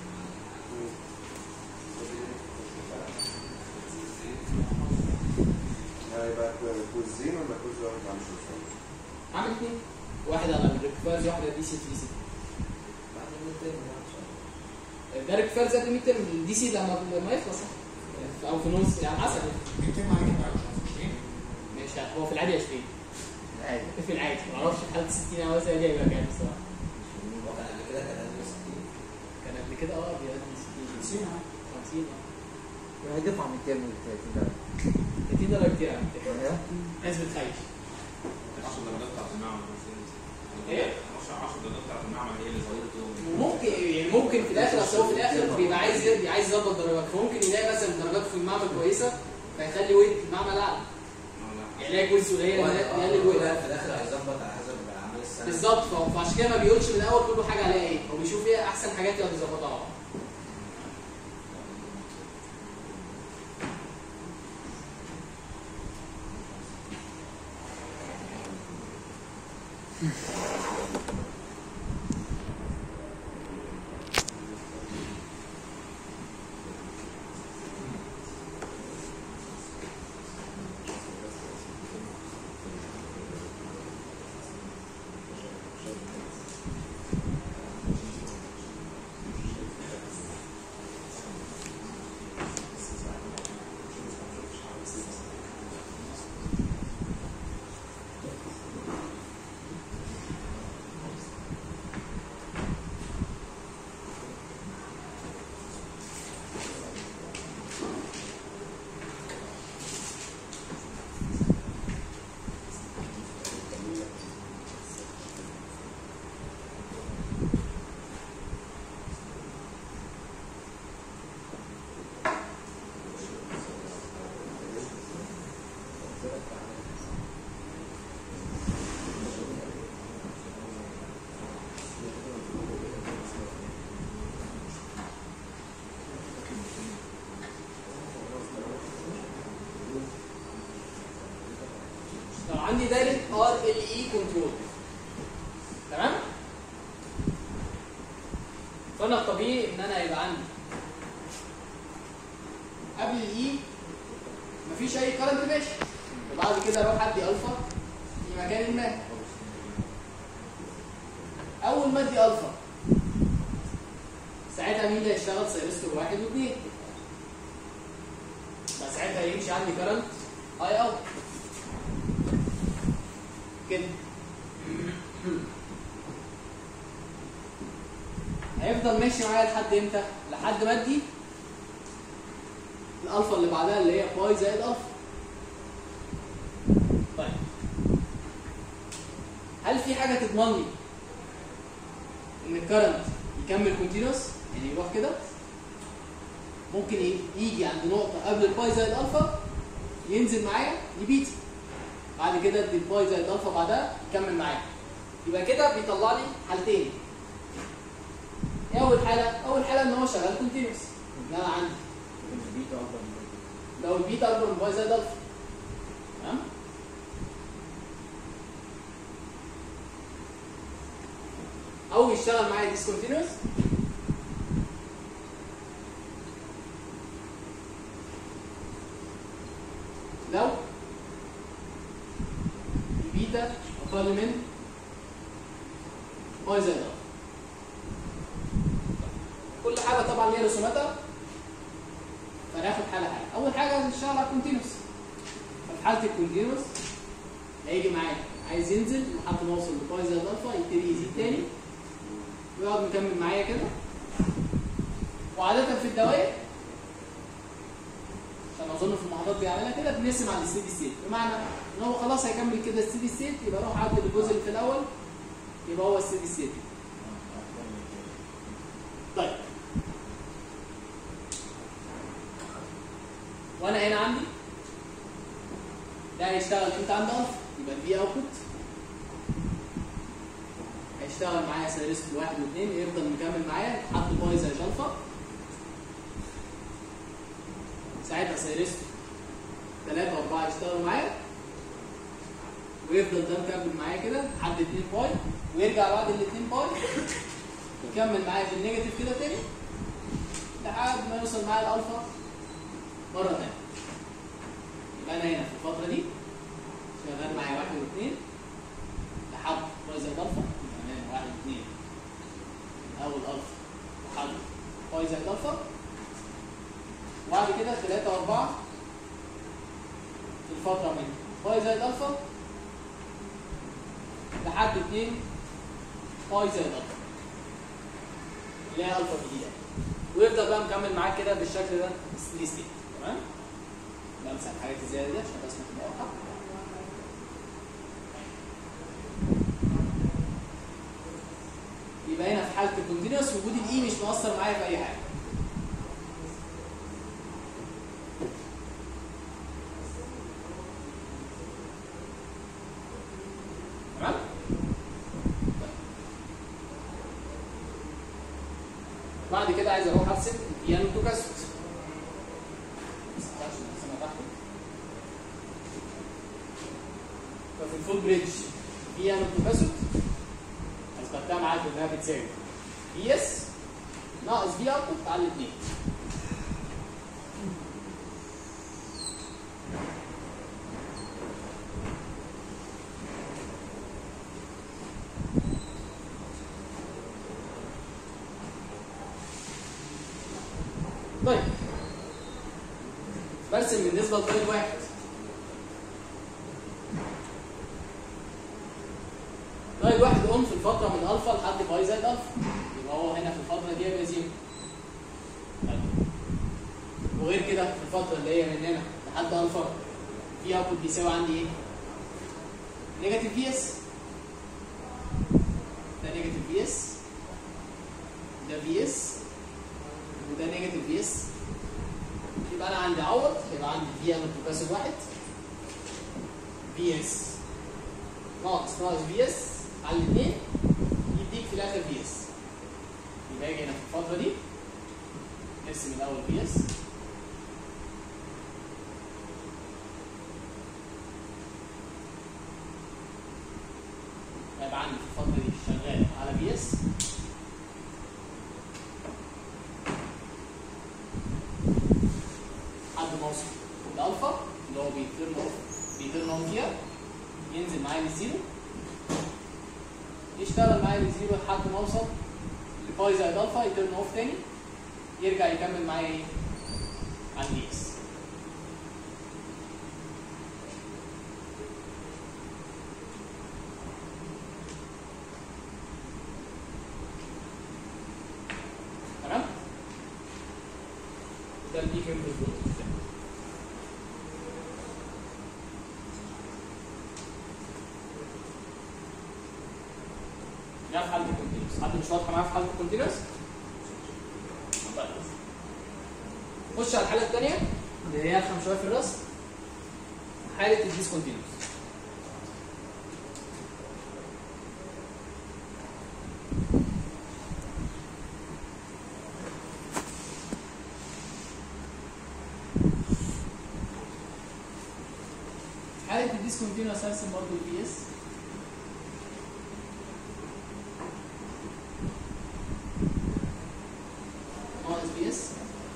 هيبقى كوزين ولا كوز واحد عن شوشة؟ عامل اثنين واحد على الريكفايرز واحد على الدي سي 3 سي ده ريكفايرز قبل 100 ترم الدي سي لما لما يخلص صح؟ او في نص يعني حسب مش عارف. هو في العادي 20 عادي في العادي ما اعرفش في حاله 60 او مثلا دي هيبقى كام بصراحه كان قبل كده اه بيقدم 60 50 اه هيدفع من الترم ل 30 درجه 30 درجه كتير على فكره أيوة. ناس بتخيش 10 درجات بتاعت المعمل ايه؟ 10 درجات بتاعت المعمل هي اللي زودته ممكن يعني ممكن في الاخر اصل هو في الاخر بيبقى عايز يرضي عايز يظبط درجات فممكن يلاقي مثلا درجات في المعمل كويسه فيخلي ويت المعمل اعلى يعني يلاقي كويس قليل يقلل ويت في الاخر هيظبط على حسب اعمال السنه بالظبط ف- فعشان كده ما بيقولش من الاول كل حاجه عليها ايه هو بيشوف ايه احسن حاجات يقدر يظبطها على بعض. لو عندي دايره ار ال اي كنترول تمام فانا الطبيعي ان انا يبقى عندي قبل الاي مفيش اي كارنت ماشي وبعد كده اروح ادي الفا في مكان ما اول ما ادي الفا ساعتها مين اللي هيشتغل سيرستور واحد واثنين بس ساعتها يمشي عندي كارنت اي اوت كده هيفضل ماشي معايا لحد امتى؟ لحد ما ادي الالفا اللي بعدها اللي هي باي زائد الفا طيب هل في حاجه تضمن لي الكرنت يكمل كونتينوس يعني يروح كده ممكن ي- يجي عند نقطه قبل الباي زائد الفا ينزل معايا يبيتا بعد كده ادي الباي زائد الفا بعدها يكمل معايا يبقى كده بيطلع لي حالتين ايه اول حاله اول حاله ان هو شغال كونتينوس ان انا عندي البيتا اكبر من البيتا. لو البيتا اكبر من باي زائد الفا تمام او يشتغل معايا ديسكونتينوس لو البيتا اقل من باي زائد الفا كل حاله طبعا ليها رسوماتها فناخد حاله حاله اول حاجه نشتغل على الكونتينوس ففي حاله الكونتينوس هيجي معايا عايز ينزل لحد ما اوصل لباي زائد الفا يبتدي يزيد تاني ويقعد مكمل معايا كده وعاده في الدوائر عشان اظن في المحاضرات بيعملها كده بنقسم على الستيدي ستيت بمعنى ان هو خلاص هيكمل كده الستيدي ستيت يبقى اروح اعدل الجزء اللي في الاول يبقى هو الستيدي ستيت طيب وانا هنا عندي ده هيشتغل امتى عند الفا يبقى البي اوتبوت هيشتغل معايا سيريست واحد واثنين يفضل مكمل معايا لحد باي زائد الفا ساعتها سيريست ثلاثة وأربعة يشتغلوا معايا ويفضل ده مكمل معايا كده لحد 2 باي ويرجع بعد ال 2 باي يكمل معايا في النيجاتيف كده تاني لحد ما يوصل معايا الالفا مرة تانية يبقى أنا هنا في الفترة دي شغال معايا واحد واثنين لحد باي زائد الفا يبقى أنا هنا واحد واثنين أول الفا لحد باي زائد الفا وبعد كده ثلاثة وأربعة في الفترة من باي زائد الفا لحد اتنين باي زائد الفا اللي هي الفا جديدة ويفضل بقى مكمل معاك كده بالشكل ده ستيدي ستيت تمام بمسح الحاجات الزيادة دي عشان بس تبقى واضحة يبقى هنا في حالة الكونتينوس وجود الاي مش مؤثر معايا في أي حاجة تمام؟ بعد كده عايز اروح ارسم البيانو توكاسوت ففي الفول بريدج بيانو توكاسوت هثبتها معاك انها بتساوي بي اس ناقص بي اوتبوت على الاثنين طيب برسم بالنسبه لطريق واحد طيب واحد اون في الفتره من الفا لحد باي زائد الفا يبقى هو هنا في الفتره دي يبقى زيرو طيب. وغير كده في الفتره اللي هي من هنا لحد الفا في اوتبوت بيساوي عندي ايه؟ نيجاتيف في اس ده نيجاتيف في اس ده في اس وده نيجاتيف في اس يبقى انا عندي عوض يبقى عندي في ام تكاسل واحد في اس ناقص ناقص في اس على الاثنين يديك في الاخر في اس يبقى اجي هنا في الفتره دي نرسم الاول في اس يبقى عندي في الفتره دي شغال على في اس لحد ما اوصل لالفا اللي هو بيترن اوف بيترن اون فيها ينزل معايا للزيرو يشتغل معايا للزيرو لحد ما اوصل لباي زائد الفا يترن اوف تاني يرجع يكمل معايا ايه؟ على الدي اس تمام؟ ده البيك انبوت فولتج ده في حالة الكونتينوس حد مش واضحه معايا في حاله الكونتينوس خش على الحاله الثانيه اللي هي ارخم شويه في الرسم حاله الديسكونتينوس حالة الديسكونتينوس هرسم برضه البي اس ناقص بي اس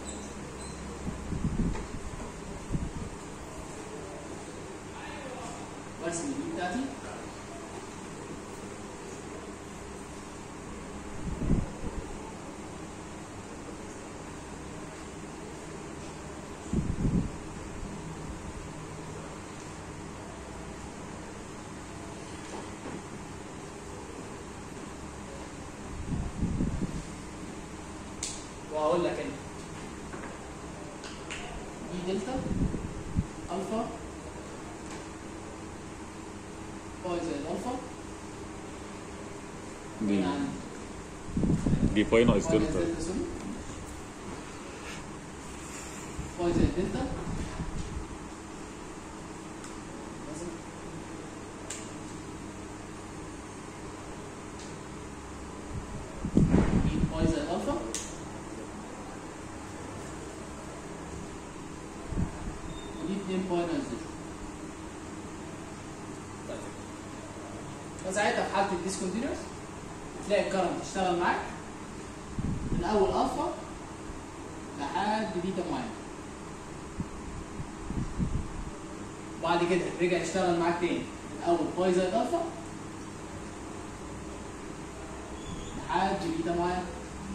وارسم البي بتاعتي واقول لك انت دي دلتا الفا باي زائد الفا دي من عند دي باي ناقص باي زائد دلتا دلتا سوري باي زائد دلتا لازم دي باي زائد الفا ودي 2 باي ناقص دلتا طيب. فساعتها في حاله الديسكونتينوس تلاقي الكرنت اشتغل معاك من اول الفا لحد بيتا معين بعد كده رجع يشتغل معاك تاني من اول باي زائد الفا لحد بيتا معين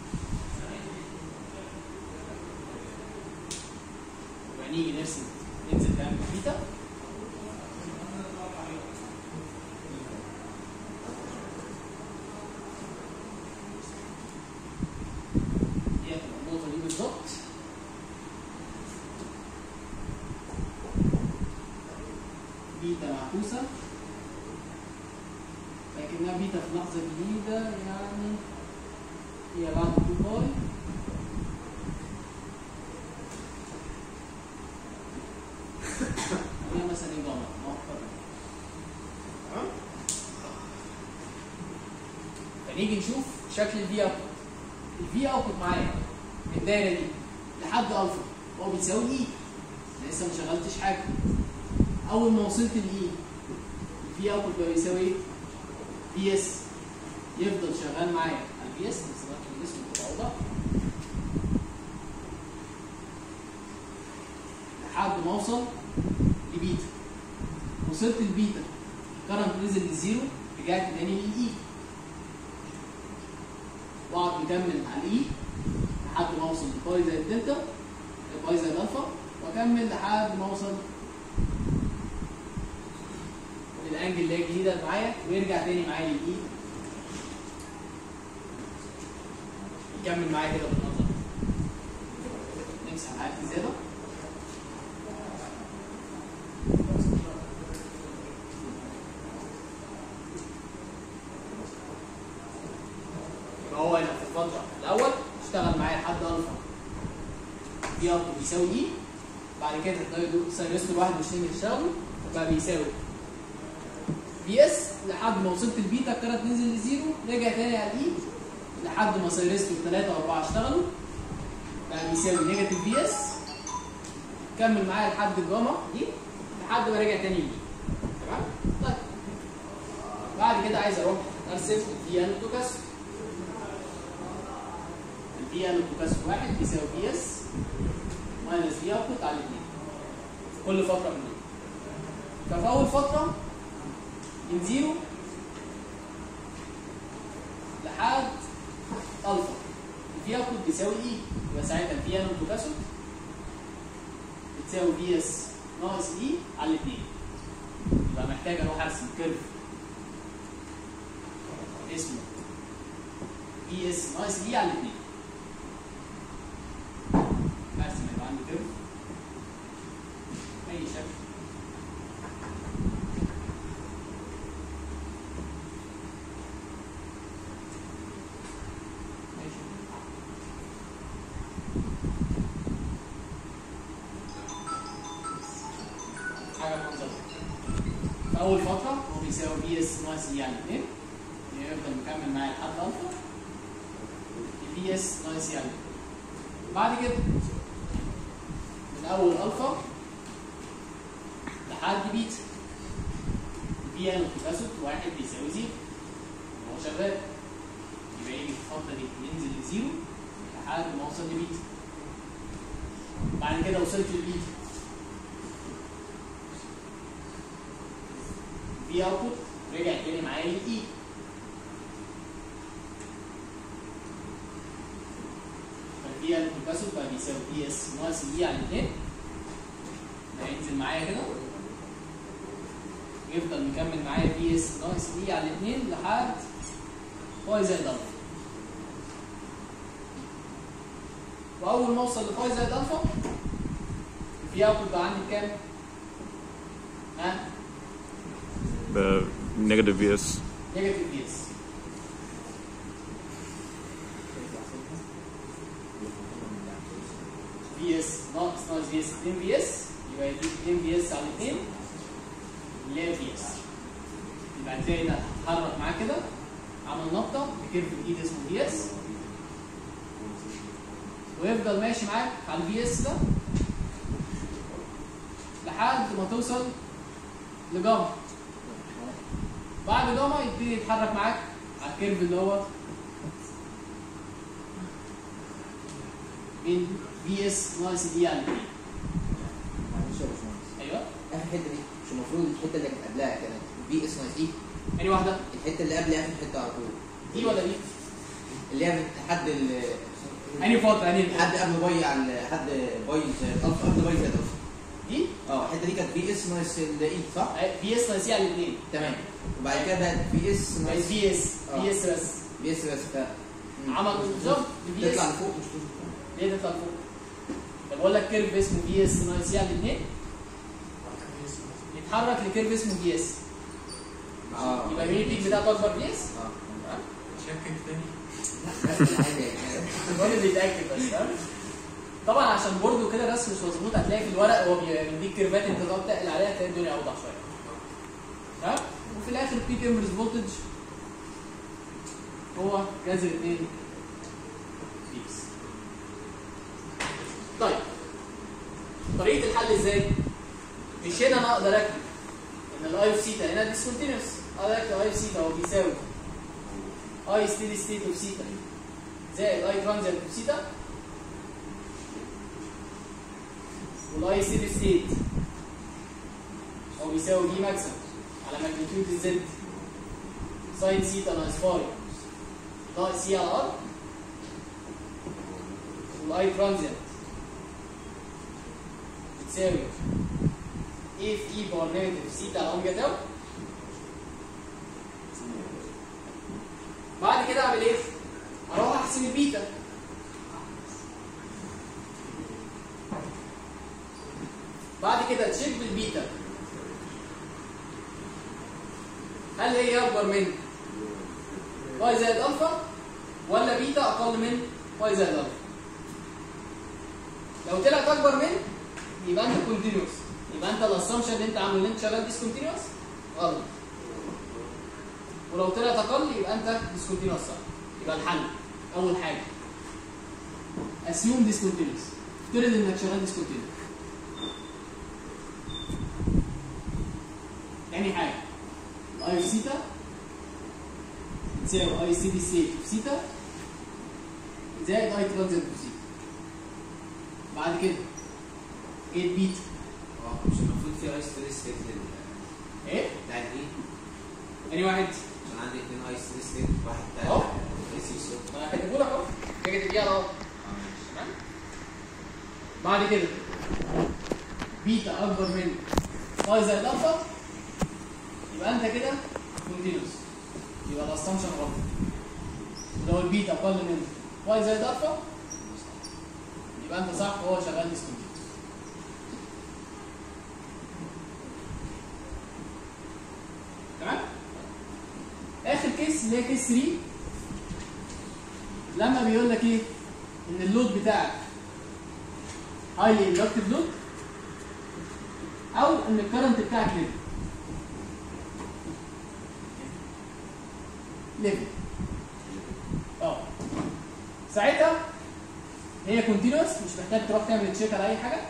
ونيجي نرسم ننزل كمان بيتا دي هتبقى النقطة دي بالظبط بيتا معكوسة لكنها بيتا في لحظة جديدة يعني هي بعد 2 باي هي مثلا ايه جامعة مؤخرا تمام فنيجي نشوف شكل الفي اوتبوت الفي اوتبوت معايا الدايره دي لحد الفا هو بيساوي اي لسه ما شغلتش حاجه اول ما وصلت لاي الفي اوتبوت بقى بيساوي ايه؟ في اس يفضل شغال معايا على الفي اس بس بكتب الاسم بتاعه لحد ما اوصل لبيتا وصلت لبيتا كرنت نزل للزيرو رجعت تاني للاي واقعد مكمل على الاي لحد ما اوصل لباي زائد الدلتا باي زائد الفا واكمل لحد ما اوصل للانجل اللي هي الجديده اللي معايا ويرجع تاني معايا للاي يكمل معايا كده بالمنظر ده. نمسح الحاجات الزياده يبقى هو هنا في الفترة الأول اشتغل معايا لحد ألفا دي ألفا بيساوي إي بعد كده الدايود ساينستور واحد واثنين اشتغلوا فبقى بيساوي بي اس لحد ما وصلت البيتا الكارت نزل لزيرو رجع تاني على الإي لحد ما سايرستور ثلاثة وأربعة اشتغلوا بقى بيساوي نيجاتيف بي اس كمل معايا لحد الجاما دي لحد ما رجع تاني لإي تمام؟ طيب بعد كده عايز أروح أرسم الدي ان توكاستو البي ان بلس واحد بيساوي بي اس ماينس بي اوتبوت على الاثنين في كل فتره من دول ففي اول فتره من زيرو لحد الفا البي اوتبوت بيساوي اي يبقى ساعتها البي ان بلس بتساوي بي اس ناقص اي على الاثنين يبقى محتاج اروح ارسم كيرف اسمه بي اس ناقص اي على الاثنين ارسم يبقى عندي كيرف اي شكل اول فتره هو بيساوي بي اس ناقص اي على 2 يفضل مكمل معايا لحد الفا بي اس ناقص اي على 2 بعد كده من اول الفا لحد بيتا بي ان تكاسل واحد بيساوي زيرو هو شغال يبقى يجي في الفتره دي ينزل لزيرو لحد ما اوصل لبيتا بعد كده وصلت للبيتا في اوتبوت رجع تاني معايا للاي فالبي ان تكاسل بقى بيساوي بي اس ناقص اي على 2 ده هينزل معايا كده يفضل مكمل معايا بي اس ناقص اي على 2 لحد باي زائد الفا واول ما اوصل لباي زائد الفا في اوتبوت بقى عندي بكام؟ ها؟ بنيجاتيف في اس نيجاتيف بي اس في اس ناقص ناقص في اس 2 في اس يبقى يديك 2 في اس على 2 اللي هي في اس يبقى هتلاقي ده اتحرك معاه كده عمل نقطة بكيرف جديد اسمه في اس ويفضل ماشي معاك على الفي اس ده لحد ما توصل لجاما بعد جاما يبتدي يتحرك معاك على الكيرف اللي هو من في اس ناقص دي على 2 معلش يا باشمهندس ايوه اخر حته دي مش المفروض الحته اللي كانت قبلها كانت بي اس ناقص اي انهي واحدة؟ الحته اللي قبل اخر حته على طول دي ولا دي؟ اللي هي لحد ال انهي فترة؟ انهي لحد قبل باي على لحد باي زائد الفا قبل باي زائد الفا دي؟ اه الحته دي كانت بي اس ناقص الاي صح؟ في اس ناقص دي على 2 تمام وبعد كده بقت بي اس بس ناقص في اس في اس بس بي اس بس ف عمل بالظبط في تطلع اس لفوق مش تطلع ليه تطلع فوق؟ طب بقول لك كيرف اسمه في اس ناقص دي على 2 يتحرك لكيرف اسمه في اس اه يبقى مين البيك بتاعته اكبر في اس؟ اه شكل تاني لا عادي يعني. الراجل بيتاكد بس فاهم؟ طبعا عشان برضه كده الرسم مش مظبوط هتلاقي في الورق هو بيديك كيرفات انت تقعد تقل عليها تلاقي الدنيا اوضح شويه. تمام؟ وفي الاخر بيك امبرس فولتج هو جذر 2 بيكس. طيب طريقه الحل ازاي؟ مش هنا انا اقدر اكتب ان الاي اوف سيتا هنا ديسكونتينوس اقدر اكتب اي اوف سيتا هو بيساوي اي ستيدي ستيت اوف سيتا زائد اي ترانزيت اوف سيتا والاي ستيدي ستيت هو بيساوي بي ماكسيمم على ماجنتيود الزد ساين سيتا ناقص فاي ناقص سي على ار والاي ترانزيت بتساوي ايه في اي باور نيجاتيف سيتا على اوميجا تاو بعد كده اعمل ايه؟ اروح احسب البيتا بعد كده تشيك بالبيتا هل هي اكبر من واي زائد الفا ولا بيتا اقل من واي زائد الفا لو طلعت اكبر من يبقى انت كونتينوس يبقى انت الاسامبشن اللي انت عامله اللي انت شغال ديسكونتينوس غلط ولو طلعت اقل يبقى انت ديسكونتينوس صح يبقى الحل اول حاجه اسيوم ديسكونتينوس افترض انك شغال ديسكونتينوس تاني حاجه الاي في سيتا تساوي اي سي دي ستيت في سيتا زائد اي ترانزيت في سيتا بعد كده جيت بيتا اه مش المفروض في اي ستريس ستيت ايه؟ بتاع دي تاني واحد عشان عندي اثنين اي ستريس ستيت واحد بتاع أهو. اي سي صوت انا كاتبه لك اهو نيجاتيف دي على اهو تمام بعد كده بيتا اكبر من باي زائد الفا يبقى انت كده كونتينوس يبقى الاسامبشن غلط لو البيتا اقل من باي زائد الفا يبقى انت صح وهو شغال ديسكونتينوس تمام اخر كيس اللي هي كيس 3 لما بيقول لك ايه ان اللود بتاعك هايلي اندكتيف لود او ان الكرنت بتاعك ليفل ليفل اه ساعتها هي كونتينوس مش محتاج تروح تعمل تشيك على اي حاجه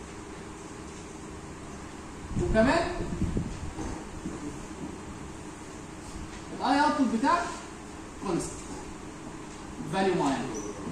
وكمان الاي اوتبوت بتاعك كونست فاليو معين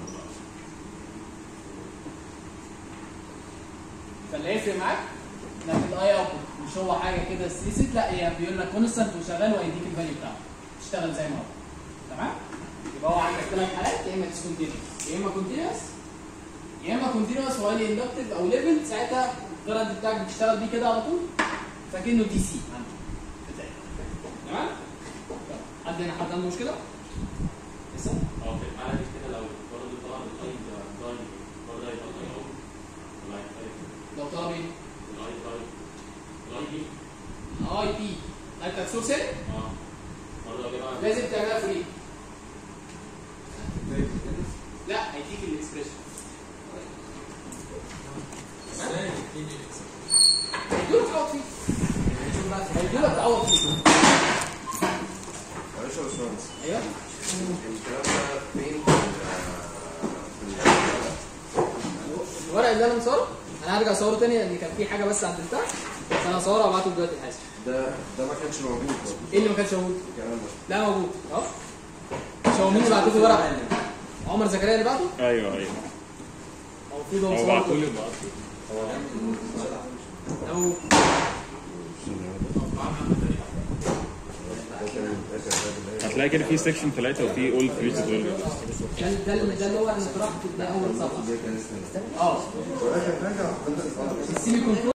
فاللي هيفرق معاك انك الاي اوتبوت مش هو حاجه كده ستيسيت لا هي بيقول لك كونستنت وشغال وهيديك الفاليو بتاعه تشتغل زي ما هو تمام يبقى هو عندك ثلاث حالات يا اما ديسكونتينوس يا اما كونتينوس يا اما كونتينوس وهايلي اندكتيف او ليفل ساعتها الكرنت بتاعك بتشتغل بيه كده على طول فكانه دي سي عندك بتاعك. تمام طب، حد هنا حد عنده مشكله؟ لسه؟ اه في الحالة دي كده لو برضه طلع الاي داي برضه هيبقى الاي او ولا هيبقى لو طلب ايه؟ الاي داي الاي دي اي بي اي بتاعت سورس ايه؟ اه برضه يا جماعة لازم تعملها فري لا هيديك الاكسبريشن ازاي يديني الاكسبريشن هيدولك تعوض فيه هيدولك تعوض فيه معلش يا باشمهندس ايوه الكلام ده فين في ال- في ال- الورق اللي انا مصوره انا هرجع اصوره تاني لان كان في حاجه بس عدلتها بس انا هصوره وابعته دلوقتي الحاسب ده ده ما كانش موجود برضه ايه اللي ما كانش موجود؟ الكلام ده لا موجود اهو مش هو مين اللي بعت لكم الورق؟ عمر زكريا اللي بعته؟ ايوه ايوه هو المفروض هو هو مصوره بعتولي او ده كان الاخر ده اللي هي- هتلاقي كده في سيكشن ثلاثة وفي اول فريز ده ده اللي ده اللي هو انا طرحته ده اول صفحه ده كان اسمه اه واخر حاجه عندك السيمي كنترول